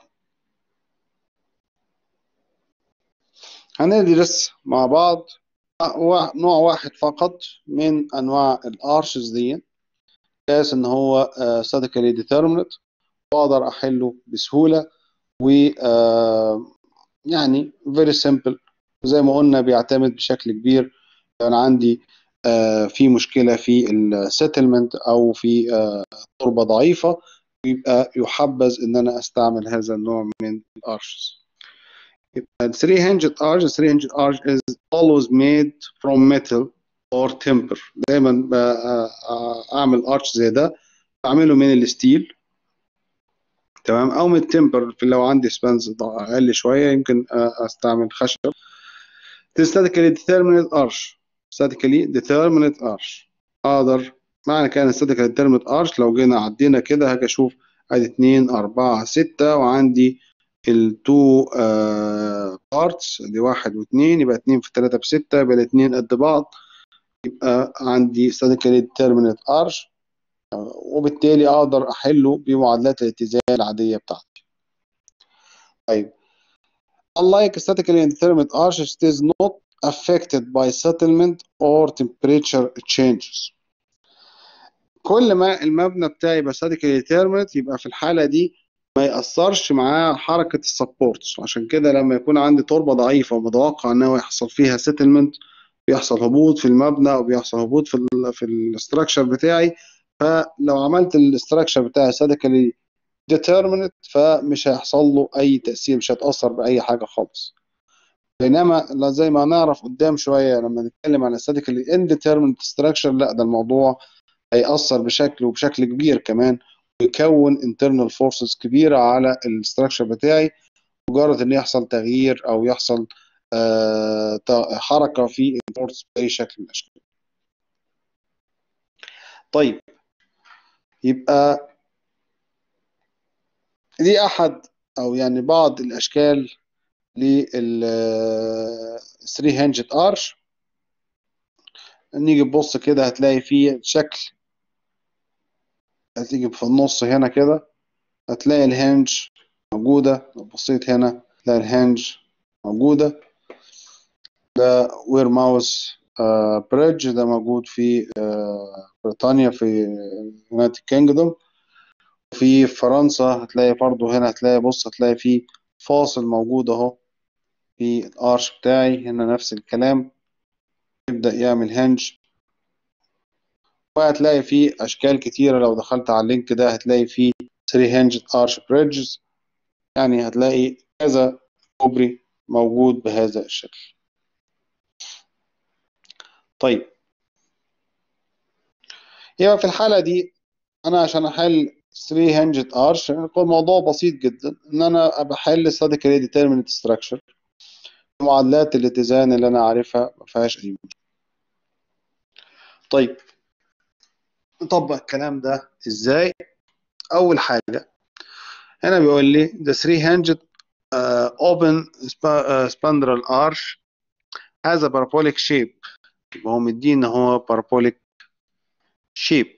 هندرس مع بعض نوع واحد فقط من انواع الارشز دي بحيث ان هو statically determinate واقدر احله بسهوله و يعني very simple زي ما قلنا بيعتمد بشكل كبير لو انا عندي في مشكله في السيتلمنت او في تربه ضعيفه يبقى يحبذ ان انا استعمل هذا النوع من الارشز يبقى 3 hinged arch 3 hinged arch is always made from metal or timber دايما اعمل ارش زي ده بعمله من الستيل تمام او من التمبر لو عندي سبانز اقل شويه يمكن استعمل خشب statically determinate arch statically determinate arch اقدر معنى كان statically determinate arch لو جينا عدينا كده هاجي اشوف ادي 2 4 6 وعندي التو بارتس دي واحد واثنين يبقى 2 في 3 بستة يبقى الاثنين قد بعض يبقى عندي statically determinate arch وبالتالي اقدر احله بمعادلات الاتزان العاديه بتاعتي طيب unlike statically determinate arch it is not affected by settlement or temperature changes كل ما المبنى بتاعي يبقى statically determinate يبقى في الحاله دي ما يأثرش معاه حركة السبورتس عشان كده لما يكون عندي تربة ضعيفة ومتوقع انه يحصل فيها سيتلمنت بيحصل هبوط في المبنى او بيحصل هبوط في ال في الاستراكشر بتاعي فلو عملت الاستراكشر بتاعي statically determinate فمش هيحصل له اي تأثير مش هيتأثر بأي حاجة خالص بينما زي ما نعرف قدام شوية لما نتكلم عن statically indeterminate structure لا ده الموضوع هيأثر بشكل وبشكل كبير كمان ويكون internal forces كبيرة على الاستراكشر بتاعي مجرد ان يحصل تغيير او يحصل آه حركة في الفورس بأي شكل من الأشكال طيب يبقى دي أحد أو يعني بعض الأشكال لل 3 هنجد ارش نيجي نبص كده هتلاقي فيه شكل هتيجي في النص هنا كده هتلاقي الهنج موجودة لو بصيت هنا هتلاقي الهنج موجودة ده وير ماوس بريدج ده موجود في آه بريطانيا في يونايتد كينجدوم في فرنسا هتلاقي برضو هنا هتلاقي بص هتلاقي في فاصل موجود اهو في الارش بتاعي هنا نفس الكلام يبدأ يعمل هنج وهتلاقي فيه أشكال كتيرة لو دخلت على اللينك ده هتلاقي فيه 3 هنج ارش بريدجز يعني هتلاقي كذا كوبري موجود بهذا الشكل طيب يبقى في الحالة دي أنا عشان أحل 3 هنجد ارش الموضوع بسيط جدا إن أنا بحل statically determinate structure معادلات الاتزان اللي أنا عارفها ما فيهاش أي مشكلة طيب نطبق الكلام ده إزاي؟ أول حاجة هنا بيقول لي the 3 hinged uh, open sp- uh, spandrel arch has a parabolic shape يبقى هو مدينا هو parabolic shape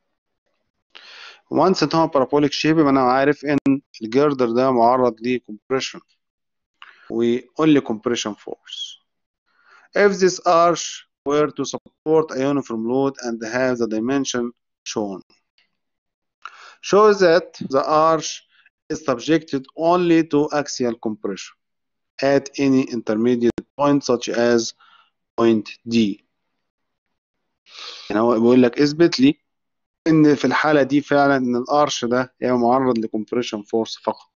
once ان هو parabolic shape يبقى انا عارف ان الجردر ده معرض ل compression ويقول لي compression force if this arch were to support a uniform load and have the dimension shown shows that the arch is subjected only to axial compression at any intermediate point such as point D يعني هو بيقول لك اثبت لي ان في الحالة دي فعلا ان الارش ده هي معرض لكمبريشن فورس فقط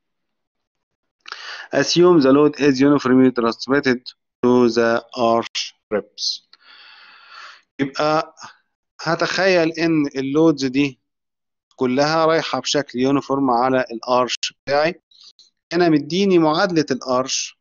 assume the load is uniformly transmitted to the arch reps يبقى هتخيل ان اللودز دي كلها رايحة بشكل يونيفورم على الارش بتاعي انا مديني معادلة الارش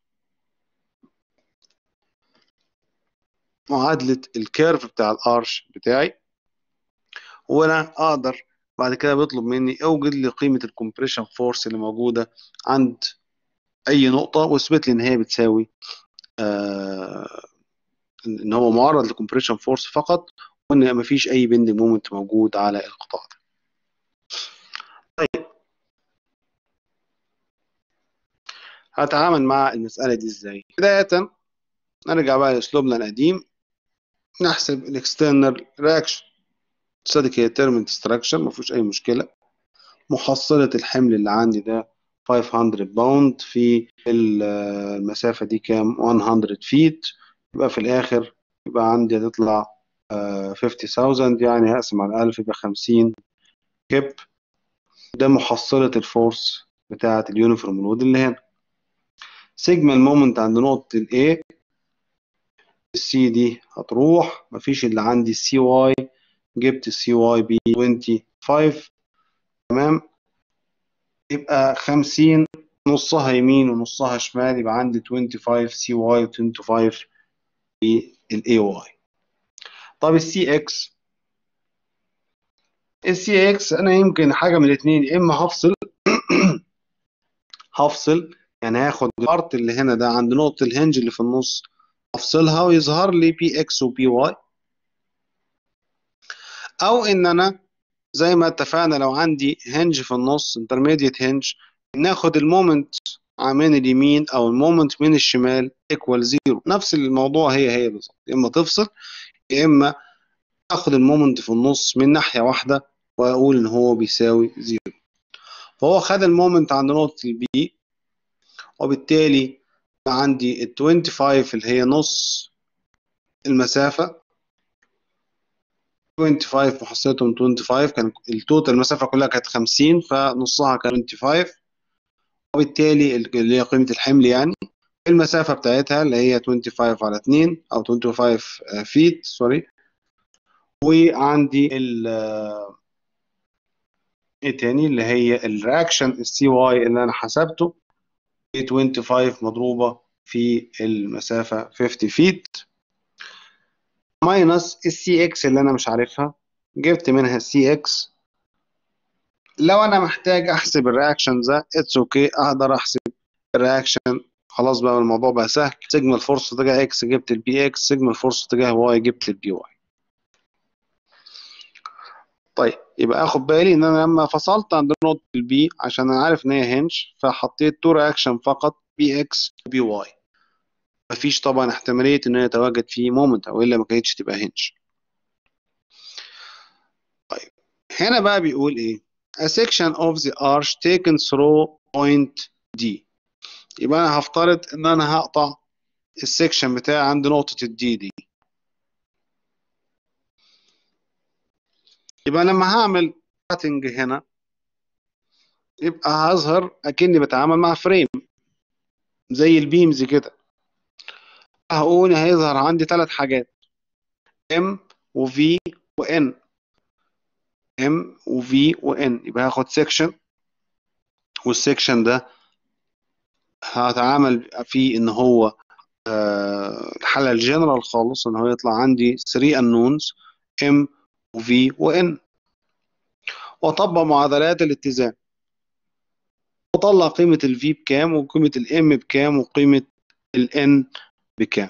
معادلة الكيرف بتاع الارش بتاعي وانا اقدر بعد كده بيطلب مني اوجد لي قيمة الكمبريشن فورس اللي موجودة عند اي نقطة واثبت لي ان هي بتساوي آه ان هو معرض لكمبريشن فورس فقط وان مفيش اي بندنج مومنت موجود على القطاع ده طيب هتعامل مع المسألة دي ازاي بداية نرجع بقى لأسلوبنا القديم نحسب الاكسترنال رياكشن صدق هي تيرم ديستراكشن مفيش أي مشكلة محصلة الحمل اللي عندي ده 500 باوند في المسافة دي كام 100 فيت يبقى في الآخر يبقى عندي هتطلع 50000 يعني هقسم على 1000 يبقى 50 كيب ده محصلة الفورس بتاعة اليونيفورم لود اللي هنا سيجما المومنت عند نقطة ال A السي دي هتروح مفيش اللي عندي السي واي جبت السي واي ب 25 تمام يبقى 50 نصها يمين ونصها شمال يبقى عندي 25 سي واي و 25 بالاي واي طب السي اكس السي اكس انا يمكن حاجه من الاثنين يا اما هفصل هفصل يعني هاخد الارت اللي هنا ده عند نقطه الهنج اللي في النص افصلها ويظهر لي بي اكس وبي واي او ان انا زي ما اتفقنا لو عندي هنج في النص انترميديت هنج ناخد المومنت من اليمين او المومنت من الشمال ايكوال زيرو نفس الموضوع هي هي بالظبط يا اما تفصل يا اما اخد المومنت في النص من ناحيه واحده واقول ان هو بيساوي زيرو فهو خد المومنت عند نقطه البي وبالتالي عندي ال 25 اللي هي نص المسافه 25 محصلتهم 25 كان التوتال المسافه كلها كانت 50 فنصها كان 25 وبالتالي اللي هي قيمه الحمل يعني المسافه بتاعتها اللي هي 25 على 2 او 25 فيت سوري وعندي ال ايه تاني اللي هي الرياكشن السي واي اللي انا حسبته 25 مضروبه في المسافه 50 فيت ماينس السي اكس اللي انا مش عارفها جبت منها السي اكس لو انا محتاج احسب الرياكشن ده اتس اوكي okay. اقدر احسب الرياكشن خلاص بقى الموضوع بقى سهل سيجما الفورس تجاه اكس جبت البي اكس سيجما الفورس تجاه واي جبت البي واي طيب يبقى اخد بالي ان انا لما فصلت عند نقطه البي عشان انا عارف ان هي هنج فحطيت تو رياكشن فقط بي اكس وبي واي مفيش طبعا احتماليه ان يتواجد فيه مومنت او الا ما كانتش تبقى هنج طيب هنا بقى بيقول ايه a section of the arch taken through point D يبقى انا هفترض ان انا هقطع السكشن بتاعي عند نقطه الدي دي يبقى لما هعمل كاتنج هنا يبقى هظهر اكني بتعامل مع فريم زي البيمز كده هقول هيظهر عندي ثلاث حاجات ام وفي وان ام وفي وان يبقى هاخد سيكشن والسيكشن ده هتعامل فيه ان هو الحالة الجنرال خالص ان هو يطلع عندي 3 unknowns ام وفي وان واطبق معادلات الاتزان وطلع قيمة الفي بكام وقيمة الام بكام وقيمة الان بكام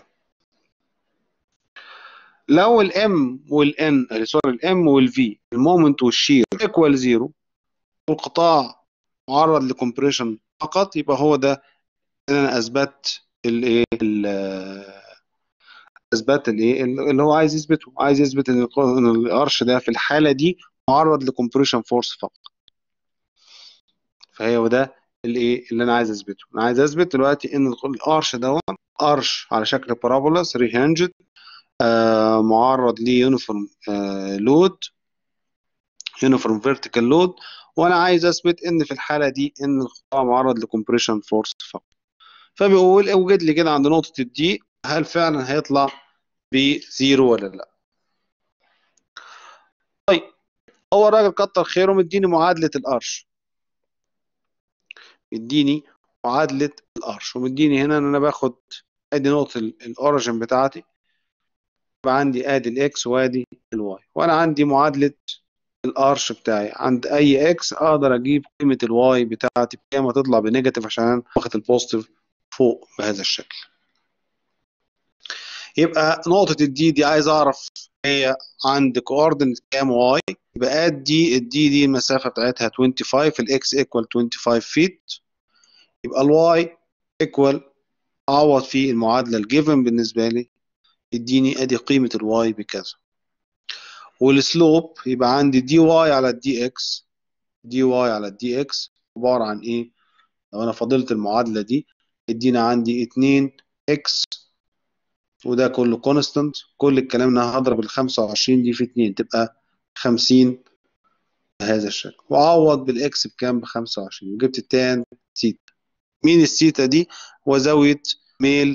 لو الام والان سوري الام والفي المومنت والشير ايكوال زيرو والقطاع معرض لكمبريشن فقط يبقى هو ده اللي انا اثبت الايه اثبت الايه اللي هو عايز يثبته عايز يثبت ان القرش ده في الحاله دي معرض لكمبريشن فورس فقط فهي وده الايه اللي انا عايز اثبته انا عايز اثبت دلوقتي ان القرش ده قرش على شكل بارابولا 3 هنجد آه معرض ليونيفورم آه لود يونيفورم فيرتيكال لود وانا عايز اثبت ان في الحاله دي ان القطاع معرض لكمبريشن فورس فقط فبيقول اوجد لي كده عند نقطه الدي هل فعلا هيطلع بزيرو ولا لا طيب هو الراجل كتر خيره مديني معادله القرش مديني معادله القرش ومديني هنا ان انا باخد ادي نقطه الاوريجن بتاعتي يبقى عندي ادي الاكس وادي الواي وانا عندي معادله الارش بتاعي عند اي اكس اقدر اجيب قيمه الواي بتاعتي بكام هتطلع بنيجاتيف عشان واخد البوزيتيف فوق بهذا الشكل يبقى نقطة الدي دي عايز اعرف هي عند كوردينت كام واي يبقى ادي الدي دي المسافة بتاعتها 25 الاكس ايكوال 25 فيت يبقى الواي ايكوال اعوض في المعادلة الجيفن بالنسبة لي يديني ادي قيمة الواي بكذا والسلوب يبقى عندي دي واي على الدي اكس دي واي على الدي اكس عبارة عن ايه لو انا فضلت المعادلة دي يدينا عندي 2 اكس وده كله كونستانت كل الكلام ده هضرب ال 25 دي في 2 تبقى 50 بهذا الشكل وعوض بالاكس بكام ب 25 وجبت التان سيتا مين السيتا دي وزاوية ميل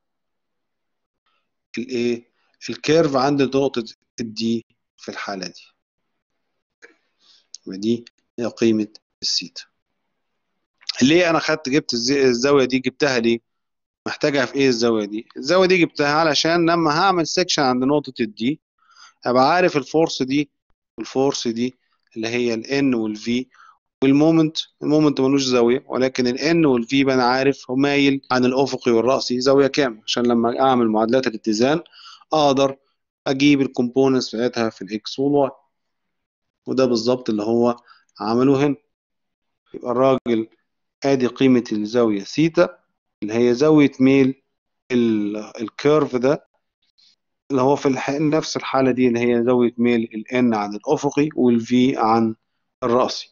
الايه الكيرف عند نقطة الدي في الحالة دي ودي هي قيمة السيتا ليه انا خدت جبت الزاوية دي جبتها ليه محتاجها في ايه الزاوية دي الزاوية دي جبتها علشان لما هعمل سيكشن عند نقطة الدي ابقى عارف الفورس دي والفورس دي اللي هي الان والفي والمومنت المومنت ملوش زاويه ولكن الان والفي انا عارف هو مايل عن الافقي والراسي زاويه كام عشان لما اعمل معادلات الاتزان اقدر اجيب الكومبوننتس بتاعتها في الاكس والواي وده بالظبط اللي هو عمله هنا يبقى الراجل ادي قيمه الزاويه سيتا اللي هي زاويه ميل الكيرف ده اللي هو في الح... نفس الحاله دي اللي هي زاويه ميل الان عن الافقي والفي عن الراسي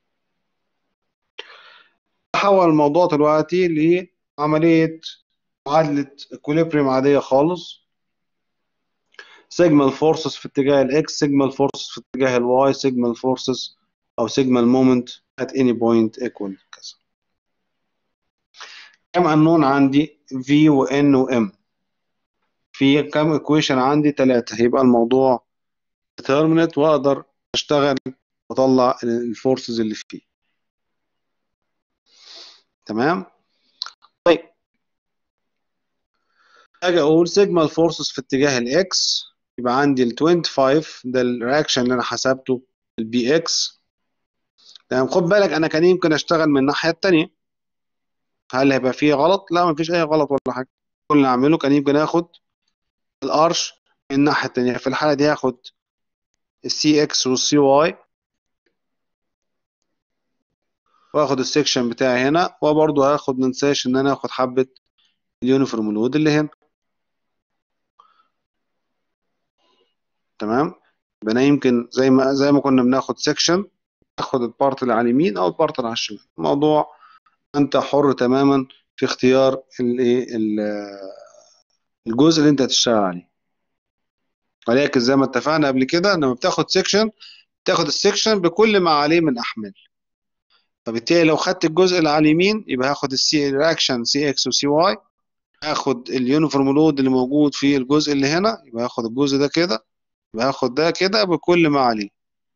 تحول الموضوع دلوقتي لعمليه معادله اكوليبريم عاديه خالص سيجما الفورسز في اتجاه الاكس سيجما الفورسز في اتجاه الواي سيجما الفورسز او سيجما المومنت at any point equal كذا كم قانون عندي V و N و M في كم equation عندي ثلاثة يبقى الموضوع determinate واقدر اشتغل واطلع الفورسز اللي فيه تمام طيب اجي اقول سيجما الفورسز في اتجاه الاكس يبقى عندي ال 25 ده الرياكشن اللي انا حسبته البي اكس تمام خد بالك انا كان يمكن اشتغل من الناحيه الثانيه هل هيبقى فيه غلط لا مفيش اي غلط ولا حاجه كل اللي اعمله كان يمكن اخد الارش من الناحيه الثانيه في الحاله دي هاخد السي اكس والسي واي واخد السكشن بتاعي هنا وبرضه هاخد منساش ان انا اخد حبه اليونيفورم لود اللي هنا تمام يبقى انا يمكن زي ما زي ما كنا بناخد سكشن اخد البارت اللي على اليمين او البارت اللي على الشمال الموضوع انت حر تماما في اختيار الايه الجزء اللي انت هتشتغل عليه ولكن زي ما اتفقنا قبل كده لما بتاخد سيكشن تاخد السيكشن بكل ما عليه من احمال فبالتالي لو خدت الجزء اللي على اليمين يبقى هاخد السي رياكشن سي اكس وسي واي هاخد اليونيفورم لود اللي موجود في الجزء اللي هنا يبقى هاخد الجزء ده كده يبقى هاخد ده كده بكل ما عليه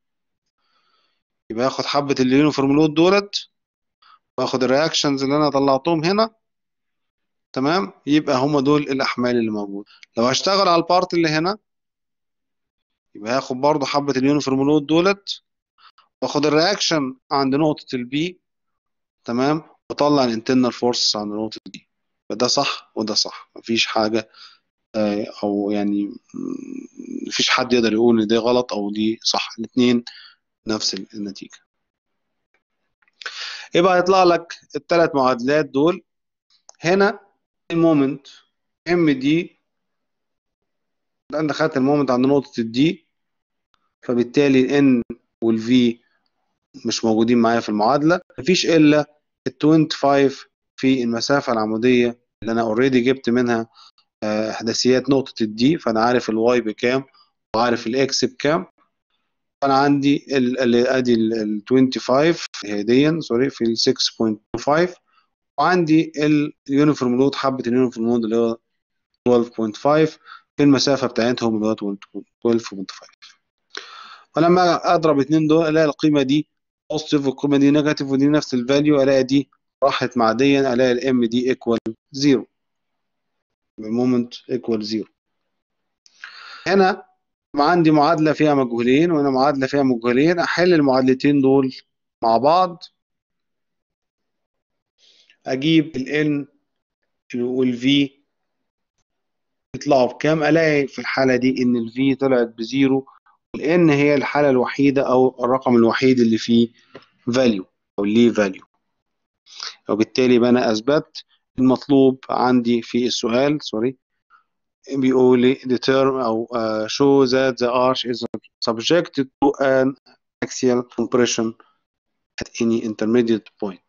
يبقى هاخد حبة اليونيفورم لود دولت واخد الرياكشنز اللي انا طلعتهم هنا تمام يبقى هما دول الاحمال اللي موجوده لو هشتغل على البارت اللي هنا يبقى هاخد برضو حبة اليونيفورم لود دولت واخد الرياكشن عند نقطة البي تمام واطلع الانترنال فورس عن النقطه دي فده صح وده صح مفيش حاجه آه، او يعني م- مفيش حد يقدر يقول ان ده غلط او دي صح الاثنين نفس النتيجه يبقى هيطلع لك الثلاث معادلات دول هنا المومنت ام دي انت خدت المومنت عند نقطه الدي فبالتالي الان والفي مش موجودين معايا في المعادله مفيش الا ال 25 في المسافه العموديه اللي انا اوريدي جبت منها آه، احداثيات نقطه الدي فانا عارف الواي بكام وعارف الاكس بكام فانا عندي ال ال ادي ال 25 هي دي سوري في ال 6.25 وعندي اليونيفورم لود حبه اليونيفورم لود اللي هو 12.5 في المسافه بتاعتهم اللي هو 12.5 ولما اضرب الاثنين دول الاقي القيمه دي بوزيتيف والقيمه دي نيجاتيف ودي نفس الفاليو الاقي دي راحت مع دي الاقي الام دي ايكوال زيرو المومنت ايكوال زيرو هنا ما عندي معادله فيها مجهولين وهنا معادله فيها مجهولين احل المعادلتين دول مع بعض اجيب ال n والفي يطلعوا بكام الاقي في الحاله دي ان الفي طلعت بزيرو والان هي الحاله الوحيده او الرقم الوحيد اللي فيه فاليو او ليه فاليو وبالتالي يبقى انا اثبت المطلوب عندي في السؤال سوري بيقول لي determine او uh, show that the arch is subjected to an axial compression at any intermediate point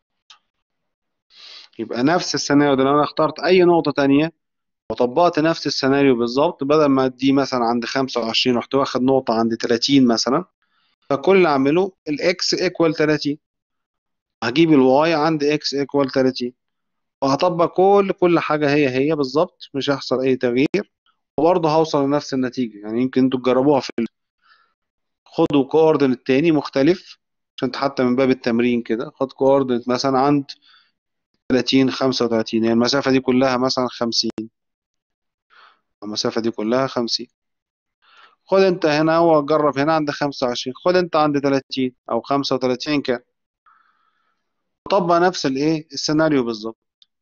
يبقى نفس السيناريو ده لو انا اخترت اي نقطة تانية وطبقت نفس السيناريو بالظبط بدل ما دي مثلا عند 25 رحت واخد نقطة عند 30 مثلا فكل اللي اعمله الاكس ايكوال 30 هجيب الواي عند اكس ايكوال 30 وهطبق كل كل حاجة هي هي بالظبط مش هيحصل أي تغيير وبرضه هوصل لنفس النتيجة يعني يمكن انتوا تجربوها في ال... خدوا كوردينت تاني مختلف عشان حتى من باب التمرين كده خد كوردينت مثلا عند 30 35 يعني المسافة دي كلها مثلا 50 المسافة دي كلها 50 خد انت هنا وجرب هنا عند 25 خد انت عند 30 أو 35 كان طبق نفس الايه السيناريو بالظبط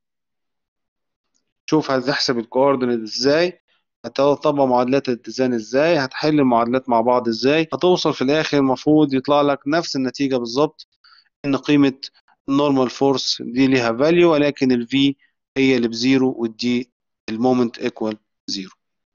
شوف هتحسب الكوردينيت ازاي هتطبق معادلات الاتزان ازاي هتحل المعادلات مع بعض ازاي هتوصل في الاخر المفروض يطلع لك نفس النتيجة بالظبط ان قيمة النورمال فورس دي ليها فاليو ولكن الفي هي اللي بزيرو والدي المومنت ايكوال زيرو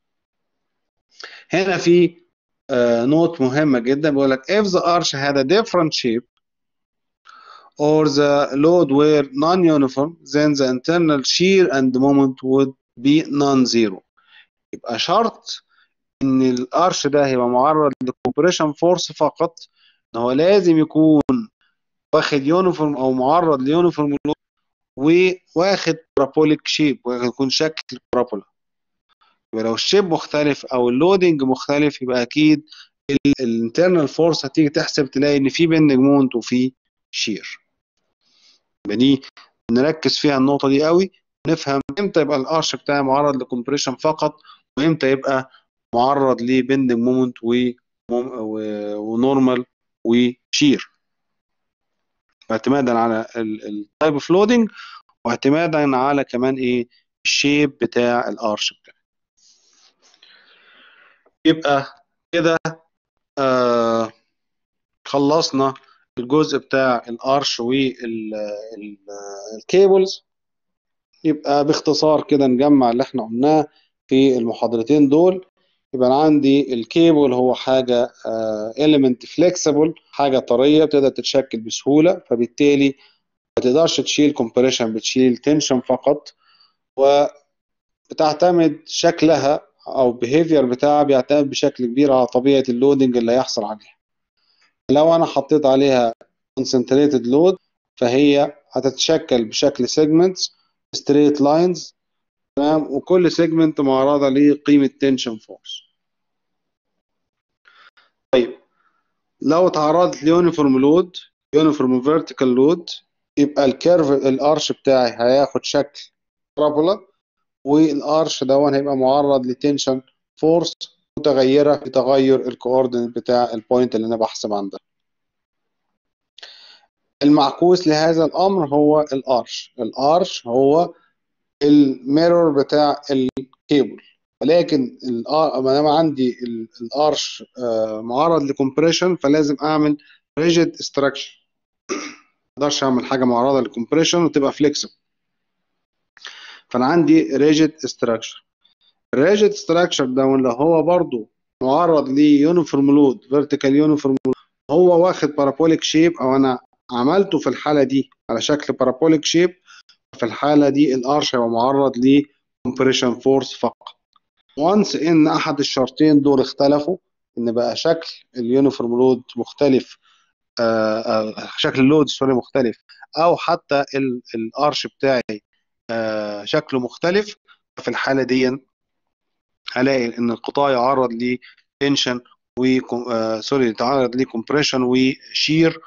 هنا في نوت مهمة جدا بيقول لك if the arch had a different shape or the load were non-uniform then the internal shear and moment would be non-zero يبقى شرط ان الارش ده هيبقى معرض لكمبريشن فورس فقط ان هو لازم يكون واخد يونيفورم او معرض ليونيفورم لود وواخد بارابوليك شيب ويكون شكل بارابولا يبقى لو الشيب مختلف او اللودنج مختلف يبقى اكيد الانترنال فورس هتيجي تحسب تلاقي ان في بندنج مومنت وفي شير يبقى دي نركز فيها النقطه دي قوي نفهم امتى يبقى الارش بتاعي معرض لكمبريشن فقط وامتى يبقى معرض لبندنج مومنت ونورمال وشير اعتمادا على التايب اوف لودنج واعتمادا على كمان ايه الشيب بتاع الارش بتاعي يبقى كده آه خلصنا الجزء بتاع الارش والكيبلز يبقى باختصار كده نجمع اللي احنا قلناه في المحاضرتين دول يبقى انا عندي الكيبل هو حاجه element flexible حاجه طريه بتقدر تتشكل بسهوله فبالتالي ما تقدرش تشيل compression بتشيل تنشن فقط وبتعتمد شكلها او behavior بتاعها بيعتمد بشكل كبير على طبيعه اللودنج اللي هيحصل عليها لو انا حطيت عليها concentrated load فهي هتتشكل بشكل segments straight lines تمام وكل سيجمنت معرضة لقيمة تنشن فورس طيب لو اتعرضت ليونيفورم لود يونيفورم فيرتيكال لود يبقى الكيرف الارش بتاعي هياخد شكل بارابولا والارش ده هيبقى معرض لتنشن فورس متغيرة بتغير الكوردينيت بتاع البوينت اللي انا بحسب عندها المعكوس لهذا الامر هو الارش الارش هو الميرور بتاع الكيبل ولكن ما دام عندي الارش معرض لكمبريشن فلازم اعمل ريجيد ستراكشر ما اقدرش اعمل حاجه معرضه لكمبريشن وتبقى فليكسبل فانا عندي ريجيد ستراكشر الريجيد ستراكشر ده اللي هو برضو معرض ليونيفورم لود فيرتيكال يونيفورم هو واخد بارابوليك شيب او انا عملته في الحاله دي على شكل بارابوليك شيب في الحاله دي الارش هيبقى معرض لكمبريشن فورس فقط وانس ان احد الشرطين دول اختلفوا ان بقى شكل اليونيفورم لود مختلف آآ آآ شكل اللود سوري مختلف او حتى الارش بتاعي شكله مختلف في الحاله دي هلاقي ان القطاع يعرض لتنشن و سوري يتعرض لكمبريشن وشير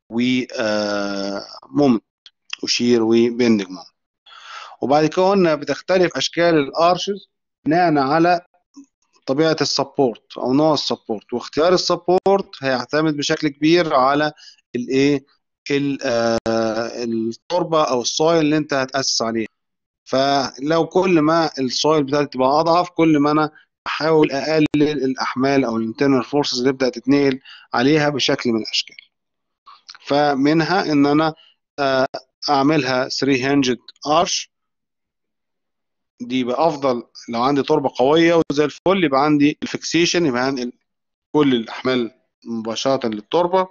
ومومنت وشير وبندنج مومنت وبعد كده قلنا بتختلف اشكال الارشز بناء على طبيعه السبورت او نوع السبورت واختيار السبورت هيعتمد بشكل كبير على الايه التربه او السويل اللي انت هتاسس عليه فلو كل ما السويل بتاعتي تبقى اضعف كل ما انا احاول اقلل الاحمال او الانترنال فورسز اللي تبدا تتنقل عليها بشكل من الاشكال فمنها ان انا اعملها 3 هنجد ارش دي يبقى افضل لو عندي تربه قويه وزي الفل يبقى عندي الفيكسيشن يبقى هنقل كل الاحمال مباشره للتربه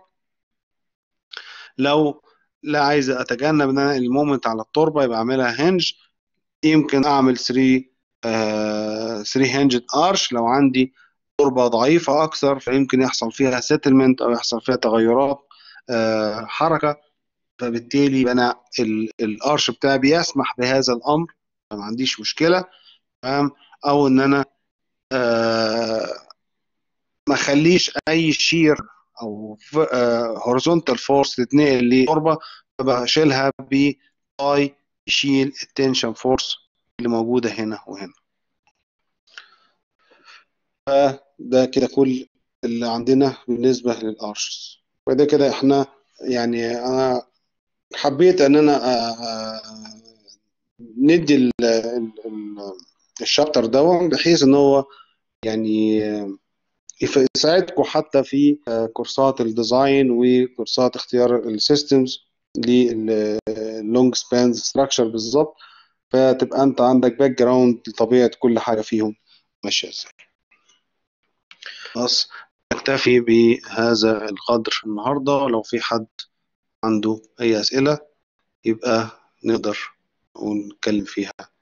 لو لا عايز اتجنب ان انا المومنت على التربه يبقى اعملها هنج يمكن اعمل 3 آه 3 هنجد ارش لو عندي تربه ضعيفه اكثر فيمكن يحصل فيها سيتلمنت او يحصل فيها تغيرات آه حركه فبالتالي يبقى انا الارش بتاعي بيسمح بهذا الامر ما عنديش مشكله تمام او ان انا آه ما اخليش اي شير او هوريزونتال فورس تتنقل للتربه فبشيلها باي يشيل التنشن فورس اللي موجوده هنا وهنا فده كده كل اللي عندنا بالنسبه للارشز وده كده احنا يعني انا حبيت ان انا ندي ال ال الشابتر ده بحيث ان هو يعني يساعدكم حتى في كورسات الديزاين وكورسات اختيار السيستمز للونج سبانز ستراكشر بالظبط فتبقى انت عندك باك جراوند لطبيعه كل حاجه فيهم ماشيه ازاي خلاص نكتفي بهذا القدر النهارده لو في حد عنده اي اسئله يبقى نقدر ونتكلم فيها